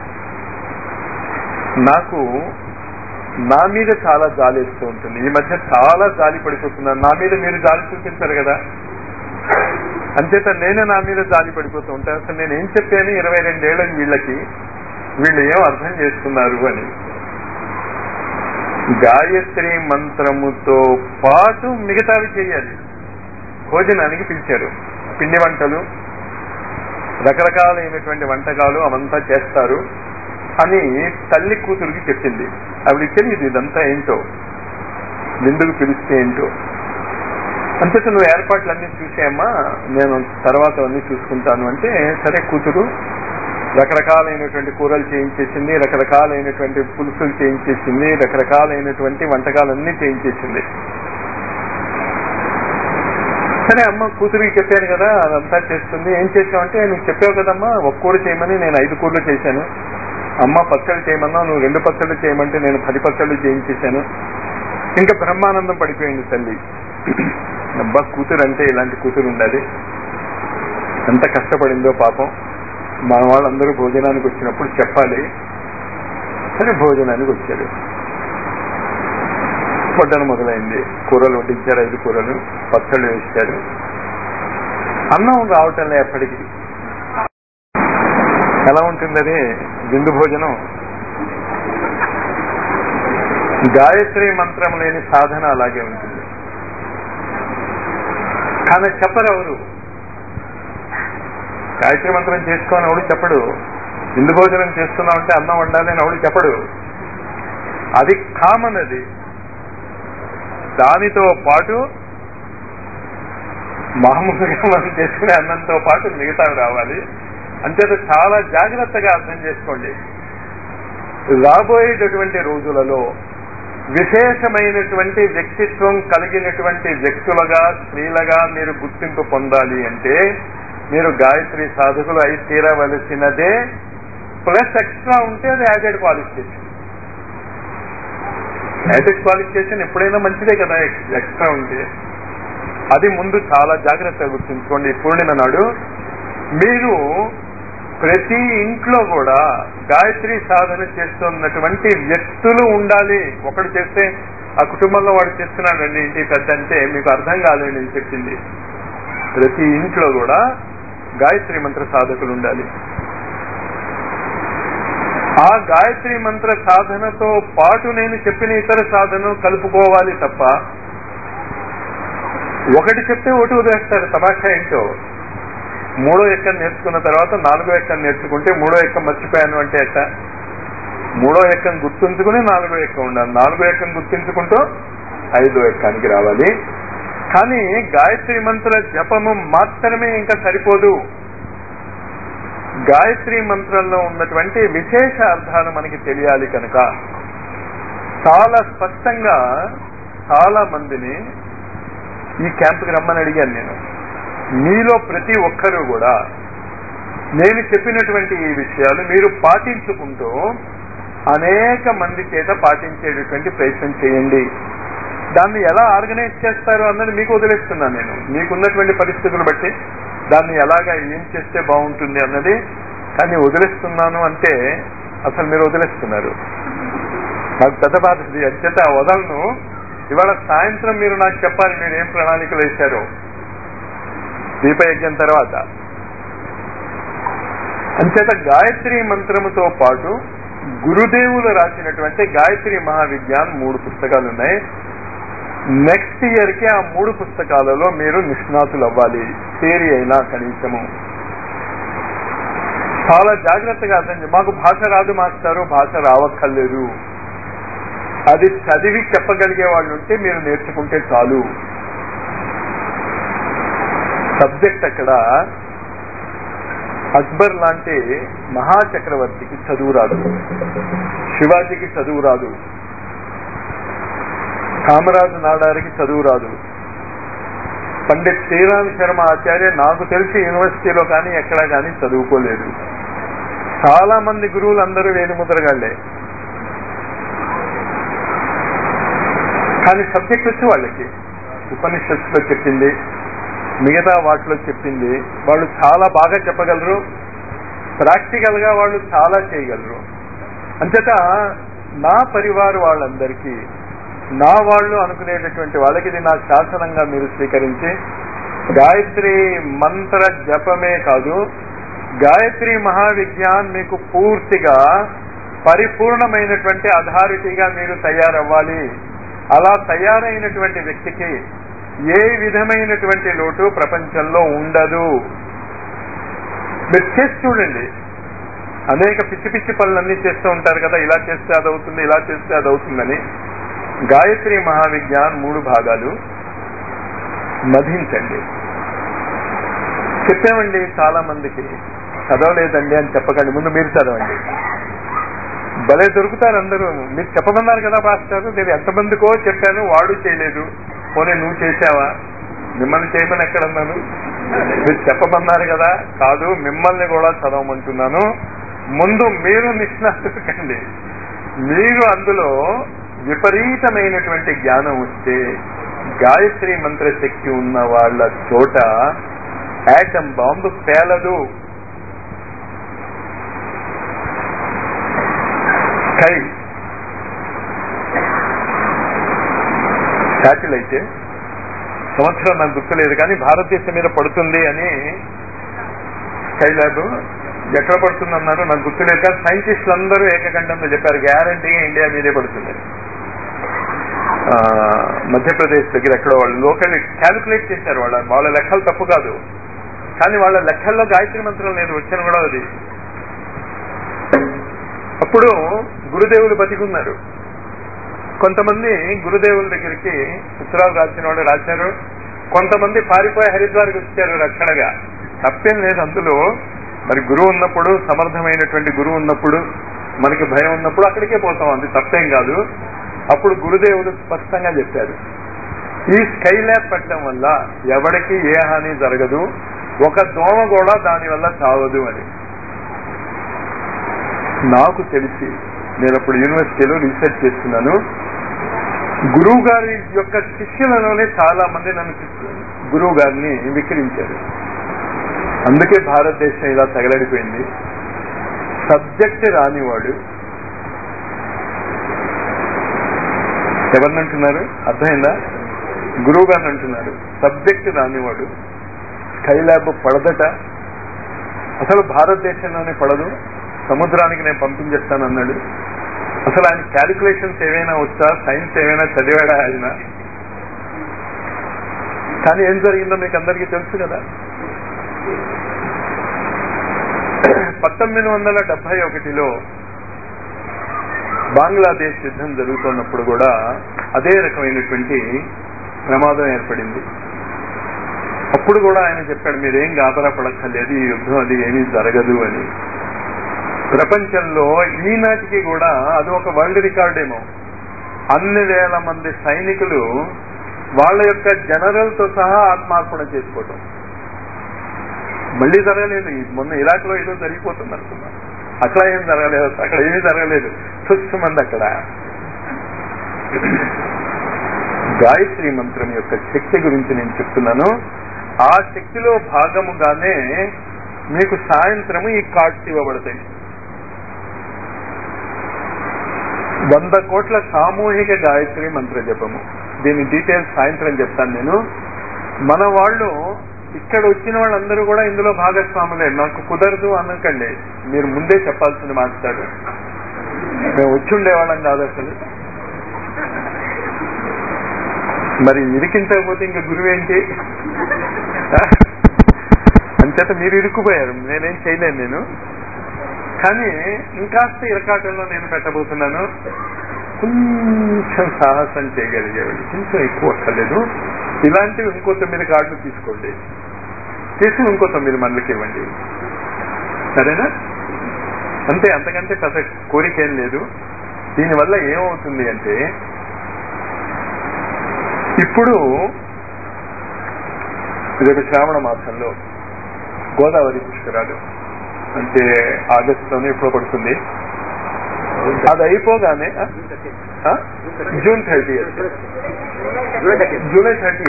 నాకు నా మీద చాలా జాలి వేస్తూ ఉంటుంది ఈ మధ్య చాలా జాలి పడిపోతున్నాను నా మీద మీరు జాలి చూపించారు కదా అంచేత నేనే నా మీద జాలి పడిపోతూ ఉంటాను అసలు నేను ఏం చెప్పాను ఇరవై రెండేళ్ళకి వీళ్ళకి వీళ్ళు ఏం అర్థం చేసుకున్నారు అని గాయత్రి మంత్రముతో పాటు మిగతావి చేయాలి భోజనానికి పిలిచారు పిండి వంటలు రకరకాలైనటువంటి వంటకాలు అవంతా చేస్తారు అని తల్లి కూతురికి చెప్పింది ఆవిడకి తెలియదు ఇదంతా ఏంటో విందుకు పిలిస్తే ఏంటో అంతేత నువ్వు ఏర్పాట్లన్నీ చూసేయమ్మా నేను తర్వాత అన్నీ చూసుకుంటాను అంటే సరే కూతురు రకరకాలైనటువంటి కూరలు చేయించేసింది రకరకాలైనటువంటి పులుసులు చేయించేసింది రకరకాలైనటువంటి వంటకాలన్నీ చేయించేసింది సరే అమ్మ కూతురికి చెప్పాను కదా అదంతా చేస్తుంది ఏం చేసావంటే నువ్వు చెప్పావు కదమ్మా ఒక కూర చేయమని నేను ఐదు కూరలు చేశాను అమ్మ పచ్చళ్ళు చేయమన్నా నువ్వు రెండు పచ్చళ్ళు చేయమంటే నేను పది పచ్చళ్ళు చేయించేశాను ఇంకా బ్రహ్మానందం పడిపోయింది తల్లి అబ్బా కూతురు అంటే ఇలాంటి కూతురు ఉండాలి ఎంత కష్టపడిందో పాపం మన వాళ్ళందరూ భోజనానికి వచ్చినప్పుడు చెప్పాలి సరే భోజనానికి వచ్చారు వడ్డన మొదలైంది కూరలు వడ్డించారు ఐదు కూరలు పచ్చళ్ళు వేశారు అన్నం రావటంలే ఎప్పటికీ ఎలా ఉంటుంది అది విందు భోజనం గాయత్రి మంత్రం లేని సాధన అలాగే ఉంటుంది కానీ చెప్పరు ఎవరు గాయత్రి మంత్రం చేసుకోని ఎవడు చెప్పడు విందు భోజనం చేస్తున్నామంటే అన్నం వండాలి అని ఎవడు చెప్పడు అది కామన్ అది దానితో పాటు మామూలుగా మనం చేసుకునే అన్నంతో పాటు మిగతావి రావాలి అంచేత చాలా జాగ్రత్తగా అర్థం చేసుకోండి రాబోయేటటువంటి రోజులలో విశేషమైనటువంటి వ్యక్తిత్వం కలిగినటువంటి వ్యక్తులుగా స్త్రీలుగా మీరు గుర్తింపు పొందాలి అంటే మీరు గాయత్రి సాధకులు అయి తీరవలసినదే ప్లస్ ఎక్స్ట్రా ఉంటే అది యాడెడ్ క్వాలిఫికేషన్ యాడెడ్ క్వాలిఫికేషన్ ఎప్పుడైనా మంచిదే కదా ఎక్స్ట్రా ఉంటే అది ముందు చాలా జాగ్రత్తగా గుర్తుంచుకోండి ఈ పూర్ణిమ నాడు మీరు ప్రతి ఇంట్లో కూడా గాయత్రి సాధన చేస్తున్నటువంటి వ్యక్తులు ఉండాలి ఒకడు చేస్తే ఆ కుటుంబంలో వాడు చేస్తున్నాడండి ఇంటి పెద్ద అంటే మీకు అర్థం కాలేదు నేను చెప్పింది ప్రతి ఇంట్లో కూడా గాయత్రి మంత్ర సాధకులు ఉండాలి ఆ గాయత్రి మంత్ర సాధనతో పాటు నేను చెప్పిన ఇతర సాధన కలుపుకోవాలి తప్ప ఒకటి చెప్తే ఒకటి వదిలేస్తారు తమాషా ఏంటో మూడో ఎక్కం నేర్చుకున్న తర్వాత నాలుగో ఎక్కం నేర్చుకుంటే మూడో ఎక్కం మర్చిపోయాను అంటే ఎట్ట మూడో ఎక్కం గుర్తుంచుకుని నాలుగో ఎక్కం ఉండాలి నాలుగో ఎక్కం గుర్తుంచుకుంటూ ఐదో ఎక్కానికి రావాలి కానీ గాయత్రి మంత్ర జపము మాత్రమే ఇంకా సరిపోదు గాయత్రి మంత్రంలో ఉన్నటువంటి విశేష అర్థాలు మనకి తెలియాలి కనుక చాలా స్పష్టంగా చాలా మందిని ఈ క్యాంపుకి రమ్మని అడిగాను నేను మీలో ప్రతి ఒక్కరూ కూడా నేను చెప్పినటువంటి ఈ విషయాలు మీరు పాటించుకుంటూ అనేక మంది చేత పాటించేటటువంటి ప్రయత్నం చేయండి దాన్ని ఎలా ఆర్గనైజ్ చేస్తారు అన్నది మీకు వదిలేస్తున్నాను నేను మీకున్నటువంటి పరిస్థితులు బట్టి దాన్ని ఎలాగా ఏం చేస్తే బాగుంటుంది అన్నది కానీ వదిలేస్తున్నాను అంటే అసలు మీరు వదిలేస్తున్నారు నాకు పెద్ద బాధ ఇది అంచేత వదలను ఇవాళ సాయంత్రం మీరు నాకు చెప్పాలి మీరు ఏం ప్రణాళికలు వేశారో దీపయజ్ఞం తర్వాత అంచేత గాయత్రి మంత్రముతో పాటు గురుదేవులు రాసినటువంటి గాయత్రి మహావిజ్ఞాన్ మూడు పుస్తకాలు ఉన్నాయి నెక్స్ట్ ఇయర్ కి ఆ మూడు పుస్తకాలలో మీరు నిష్ణాతులు అవ్వాలి థియరీ అయినా కనీసము చాలా జాగ్రత్తగా అర్థం చేయండి. మాకు భాష రాదు మాస్టారు భాష రావక్కర్లేదు అది చదివి చెప్పగలిగే వాళ్ళు ఉంటే మీరు నేర్చుకుంటే చాలు సబ్జెక్ట్ అక్కడ అక్బర్ లాంటి మహాచక్రవర్తికి చదువు రాదు శివాజీకి చదువు రాదు కామరాజు నాడారికి చదువు రాదు పండిత్ శ్రీరామ్ శర్మ ఆచార్య నాకు తెలిసి యూనివర్సిటీలో కానీ ఎక్కడా కానీ చదువుకోలేదు చాలా మంది గురువులు అందరూ వేలిముద్రగాళ్లే కానీ సబ్జెక్ట్ వచ్చి వాళ్ళకి ఉపనిషత్తులో చెప్పింది మిగతా వాటిలో చెప్పింది వాళ్ళు చాలా బాగా చెప్పగలరు ప్రాక్టికల్ గా వాళ్ళు చాలా చేయగలరు అంచేత నా పరివారు వాళ్ళందరికీ నా వాళ్ళు అనుకునేటటువంటి వాళ్ళకి ఇది నా శాసనంగా మీరు స్వీకరించి గాయత్రి మంత్ర జపమే కాదు గాయత్రి మహావిజ్ఞాన్ మీకు పూర్తిగా పరిపూర్ణమైనటువంటి అథారిటీగా మీరు తయారవ్వాలి అలా తయారైనటువంటి వ్యక్తికి ఏ విధమైనటువంటి లోటు ప్రపంచంలో ఉండదు మీరు చేసి చూడండి అనేక పిచ్చి పిచ్చి పనులన్నీ చేస్తూ ఉంటారు కదా ఇలా చేస్తే అది అవుతుంది ఇలా చేస్తే అది అవుతుందని గాయత్రి మహావిజ్ఞాన్ మూడు భాగాలు మధించండి చెప్పామండి చాలా మందికి చదవలేదండి అని చెప్పకండి ముందు మీరు చదవండి భలే దొరుకుతారు అందరూ మీరు చెప్పమన్నారు కదా పాస్టర్ నేను ఎంతమందికో చెప్పాను వాడు చేయలేదు పోనీ నువ్వు చేసావా మిమ్మల్ని చేయమని ఎక్కడన్నాను మీరు చెప్పమన్నారు కదా కాదు మిమ్మల్ని కూడా చదవమంటున్నాను ముందు మీరు నిష్ణాతుకండి మీరు అందులో విపరీతమైనటువంటి జ్ఞానం వస్తే గాయత్రి మంత్ర శక్తి ఉన్న వాళ్ళ చోట యాటం బాంబు పేలదు స్కై శాటిలైట్ సంవత్సరం నాకు గుర్తులేదు కానీ భారతదేశం మీద పడుతుంది అని స్కై ల్యాబ్ ఎక్కడ పడుతుంది అన్నారు నాకు గుర్తులేదు కానీ సైంటిస్టులు అందరూ ఏకకంఠంతో చెప్పారు గ్యారంటీగా ఇండియా మీదే పడుతుంది ఆ, మధ్యప్రదేశ్ దగ్గర ఎక్కడో వాళ్ళు లోకల్ క్యాలిక్యులేట్ చేశారు వాళ్ళ వాళ్ళ లెక్కలు తప్పు కాదు కానీ వాళ్ళ లెక్కల్లో గాయత్రి మంత్రం లేదు వచ్చిన కూడా అది అప్పుడు గురుదేవులు బతికున్నారు కొంతమంది గురుదేవుల దగ్గరికి ఉత్తరాలు రాసిన వాళ్ళు రాశారు కొంతమంది పారిపోయి హరిద్వార్కి వచ్చారు రక్షణగా తప్పేం లేదు అందులో మరి గురువు ఉన్నప్పుడు సమర్థమైనటువంటి గురువు ఉన్నప్పుడు మనకి భయం ఉన్నప్పుడు అక్కడికే పోతాం అది తప్పేం కాదు అప్పుడు గురుదేవుడు స్పష్టంగా చెప్పారు ఈ స్కై ల్యాబ్ పెట్టడం వల్ల ఎవరికి ఏ హాని జరగదు ఒక దోమ కూడా దాని వల్ల చావదు అని నాకు తెలిసి నేను అప్పుడు యూనివర్సిటీలో రీసెర్చ్ చేస్తున్నాను గురువు గారి యొక్క శిష్యులలోనే చాలా మంది నన్ను గురువు గారిని విక్రించారు అందుకే భారతదేశం ఇలా తగలడిపోయింది సబ్జెక్ట్ రానివాడు ఎవరినంటున్నారు అర్థమైందా గురువు గారిని అంటున్నారు సబ్జెక్ట్ రానివాడు స్కై ల్యాబ్ పడదట అసలు భారతదేశంలోనే పడదు సముద్రానికి నేను పంపించేస్తాను అన్నాడు అసలు ఆయన క్యాలిక్యులేషన్స్ ఏవైనా వచ్చా సైన్స్ ఏమైనా చదివాడా ఆయన కానీ ఏం జరిగిందో మీకు అందరికీ తెలుసు కదా పంతొమ్మిది వందల డెబ్బై ఒకటిలో బంగ్లాదేశ్ యుద్ధం జరుగుతున్నప్పుడు కూడా అదే రకమైనటువంటి ప్రమాదం ఏర్పడింది అప్పుడు కూడా ఆయన చెప్పాడు మీరేం గాబరా పడక్కర్లేదు ఈ యుద్ధం అది ఏమీ జరగదు అని ప్రపంచంలో ఈనాటికి కూడా అది ఒక వరల్డ్ రికార్డ్ ఏమో అన్ని వేల మంది సైనికులు వాళ్ళ యొక్క జనరల్ తో సహా ఆత్మార్పణ చేసుకోవటం మళ్ళీ జరగలేదు మొన్న ఇరాక్ లో ఏదో జరిగిపోతుంది అనుకున్నాను అట్లా ఏం జరగలేదు అక్కడ ఏమీ జరగలేదు సుస్థ మంది అక్కడ గాయత్రి మంత్రం యొక్క శక్తి గురించి నేను చెప్తున్నాను ఆ శక్తిలో భాగముగానే మీకు సాయంత్రము ఈ కార్డ్స్ ఇవ్వబడతాయి వంద కోట్ల సామూహిక గాయత్రి మంత్ర జపము దీని డీటెయిల్స్ సాయంత్రం చెప్తాను నేను మన వాళ్ళు ఇక్కడ వచ్చిన వాళ్ళందరూ కూడా ఇందులో భాగస్వాములే నాకు కుదరదు అనకండి మీరు ముందే చెప్పాల్సింది మాట్లాడు మేము వచ్చి ఉండేవాళ్ళం కాదు అసలు మరి ఇరికించకపోతే ఇంకా గురువు ఏంటి అంచేత మీరు ఇరుక్కుపోయారు నేనేం చేయలేను నేను కానీ ఇంకాస్త ఇరకాటంలో నేను పెట్టబోతున్నాను కొంచెం సాహసం చేయగలిగేవాళ్ళు కొంచెం ఎక్కువ అక్కర్లేదు ఇలాంటివి ఇంకో తొమ్మిది కార్డులు తీసుకోండి తీసుకుని ఇంకో తొమ్మిది మందికి ఇవ్వండి సరేనా అంతే అంతకంటే పెద్ద కోరిక ఏం లేదు దీనివల్ల ఏమవుతుంది అంటే ఇప్పుడు రేపు శ్రావణ మాసంలో గోదావరి పుష్కరాలు అంటే ఆగస్టులోనే ఎప్పుడో పడుతుంది అది అయిపోగానే ఆ? జూన్ థర్టీ జూలై థర్టీ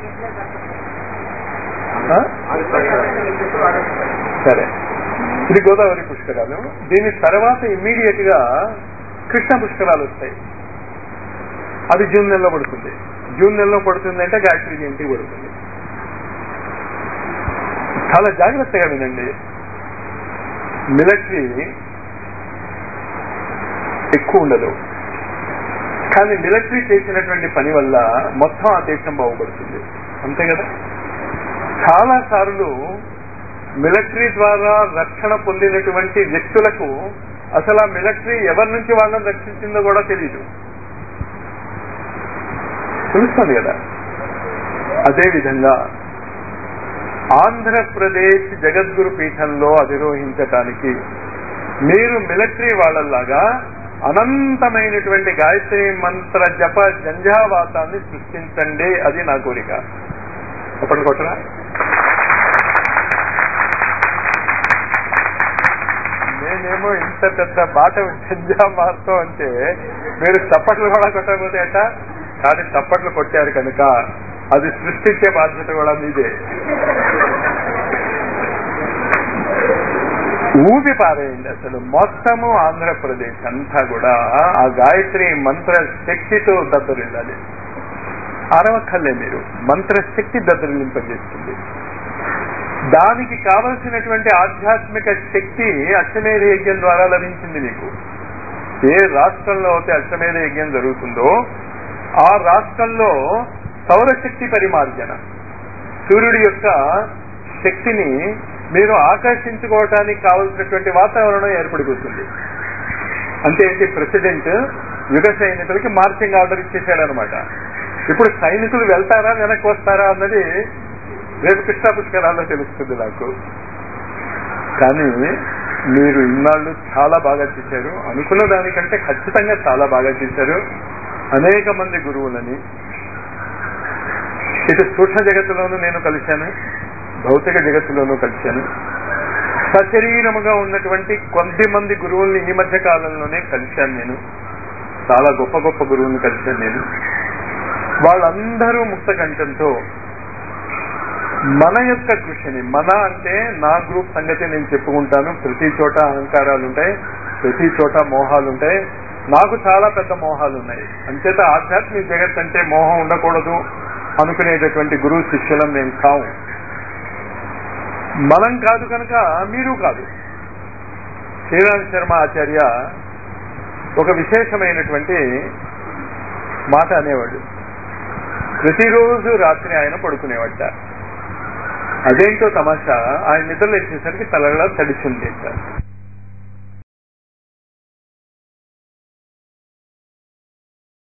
సరే ఇది గోదావరి పుష్కరాలు దీని తర్వాత ఇమ్మీడియట్ గా కృష్ణ పుష్కరాలు వస్తాయి అది జూన్ నెలలో పడుతుంది జూన్ నెలలో పడుతుంది అంటే గాయత్రి జయంతి పడుతుంది చాలా జాగ్రత్తగా వినండి మిలిటరీ ఎక్కువ ఉండదు కానీ మిలిటరీ చేసినటువంటి పని వల్ల మొత్తం ఆ దేశం బాగుపడుతుంది అంతే కదా చాలా సార్లు మిలిటరీ ద్వారా రక్షణ పొందినటువంటి వ్యక్తులకు అసలు ఆ మిలిటరీ ఎవరి నుంచి వాళ్ళని రక్షించిందో కూడా తెలియదు తెలుస్తుంది కదా అదే విధంగా ఆంధ్రప్రదేశ్ జగద్గురు పీఠంలో అధిరోహించటానికి మీరు మిలిటరీ వాళ్ళలాగా అనంతమైనటువంటి గాయత్రి మంత్ర జప జంజావాతాన్ని సృష్టించండి అది నా కోరిక చెప్పండి కొట్టరా నేనేమో ఇంత పెద్ద బాట జంజావాతం అంటే మీరు చప్పట్లు కూడా కొట్టకపోతే అట కానీ చప్పట్లు కొట్టారు కనుక అది సృష్టించే బాధ్యత కూడా మీదే ఊపి పారేయండి అసలు మొత్తము ఆంధ్రప్రదేశ్ అంతా కూడా ఆ గాయత్రి మంత్ర శక్తితో దద్దరిల్లాలి అరవక్కర్లే మీరు మంత్ర శక్తి దద్దరిల్లింపజేస్తుంది దానికి కావలసినటువంటి ఆధ్యాత్మిక శక్తి అశ్వమేధ యజ్ఞం ద్వారా లభించింది మీకు ఏ రాష్ట్రంలో అయితే అశ్వమేధ యజ్ఞం జరుగుతుందో ఆ రాష్ట్రంలో సౌరశక్తి పరిమార్జన సూర్యుడి యొక్క శక్తిని మీరు ఆకర్షించుకోవటానికి కావలసినటువంటి వాతావరణం ఏర్పడిపోతుంది అంటే ఏంటి ప్రెసిడెంట్ యుగ సైనికులకి మార్చింగ్ ఆర్డర్ ఇచ్చేసాడనమాట ఇప్పుడు సైనికులు వెళ్తారా వెనక్కి వస్తారా అన్నది రేపు కృష్ణ పుష్కరాల్లో తెలుస్తుంది నాకు కానీ మీరు ఇన్నాళ్ళు చాలా బాగా చేశారు అనుకున్న దానికంటే ఖచ్చితంగా చాలా బాగా చేశారు అనేక మంది గురువులని ఇటు సూక్ష్మ జగత్తులోనూ నేను కలిశాను భౌతిక జగత్తులోనూ కలిశాను సశరీరముగా ఉన్నటువంటి కొద్ది మంది గురువుల్ని ఈ మధ్య కాలంలోనే కలిశాను నేను చాలా గొప్ప గొప్ప గురువుల్ని కలిశాను నేను వాళ్ళందరూ ముక్త కంఠంతో మన యొక్క కృషిని మన అంటే నా గ్రూప్ సంగతి నేను చెప్పుకుంటాను ప్రతి చోట అహంకారాలు ఉంటాయి ప్రతి చోట మోహాలు ఉంటాయి నాకు చాలా పెద్ద మోహాలు ఉన్నాయి అంచేత ఆధ్యాత్మిక జగత్ అంటే మోహం ఉండకూడదు అనుకునేటటువంటి గురువు శిష్యులం మేము కావు మనం కాదు కనుక మీరు కాదు శ్రీరామ్ శర్మ ఆచార్య ఒక విశేషమైనటువంటి మాట అనేవాడు ప్రతిరోజు రాత్రి ఆయన పడుకునేవాట అదేంటో తమాషా ఆయన నిద్రలు వచ్చేసరికి తలలా తడిచి ఉండేట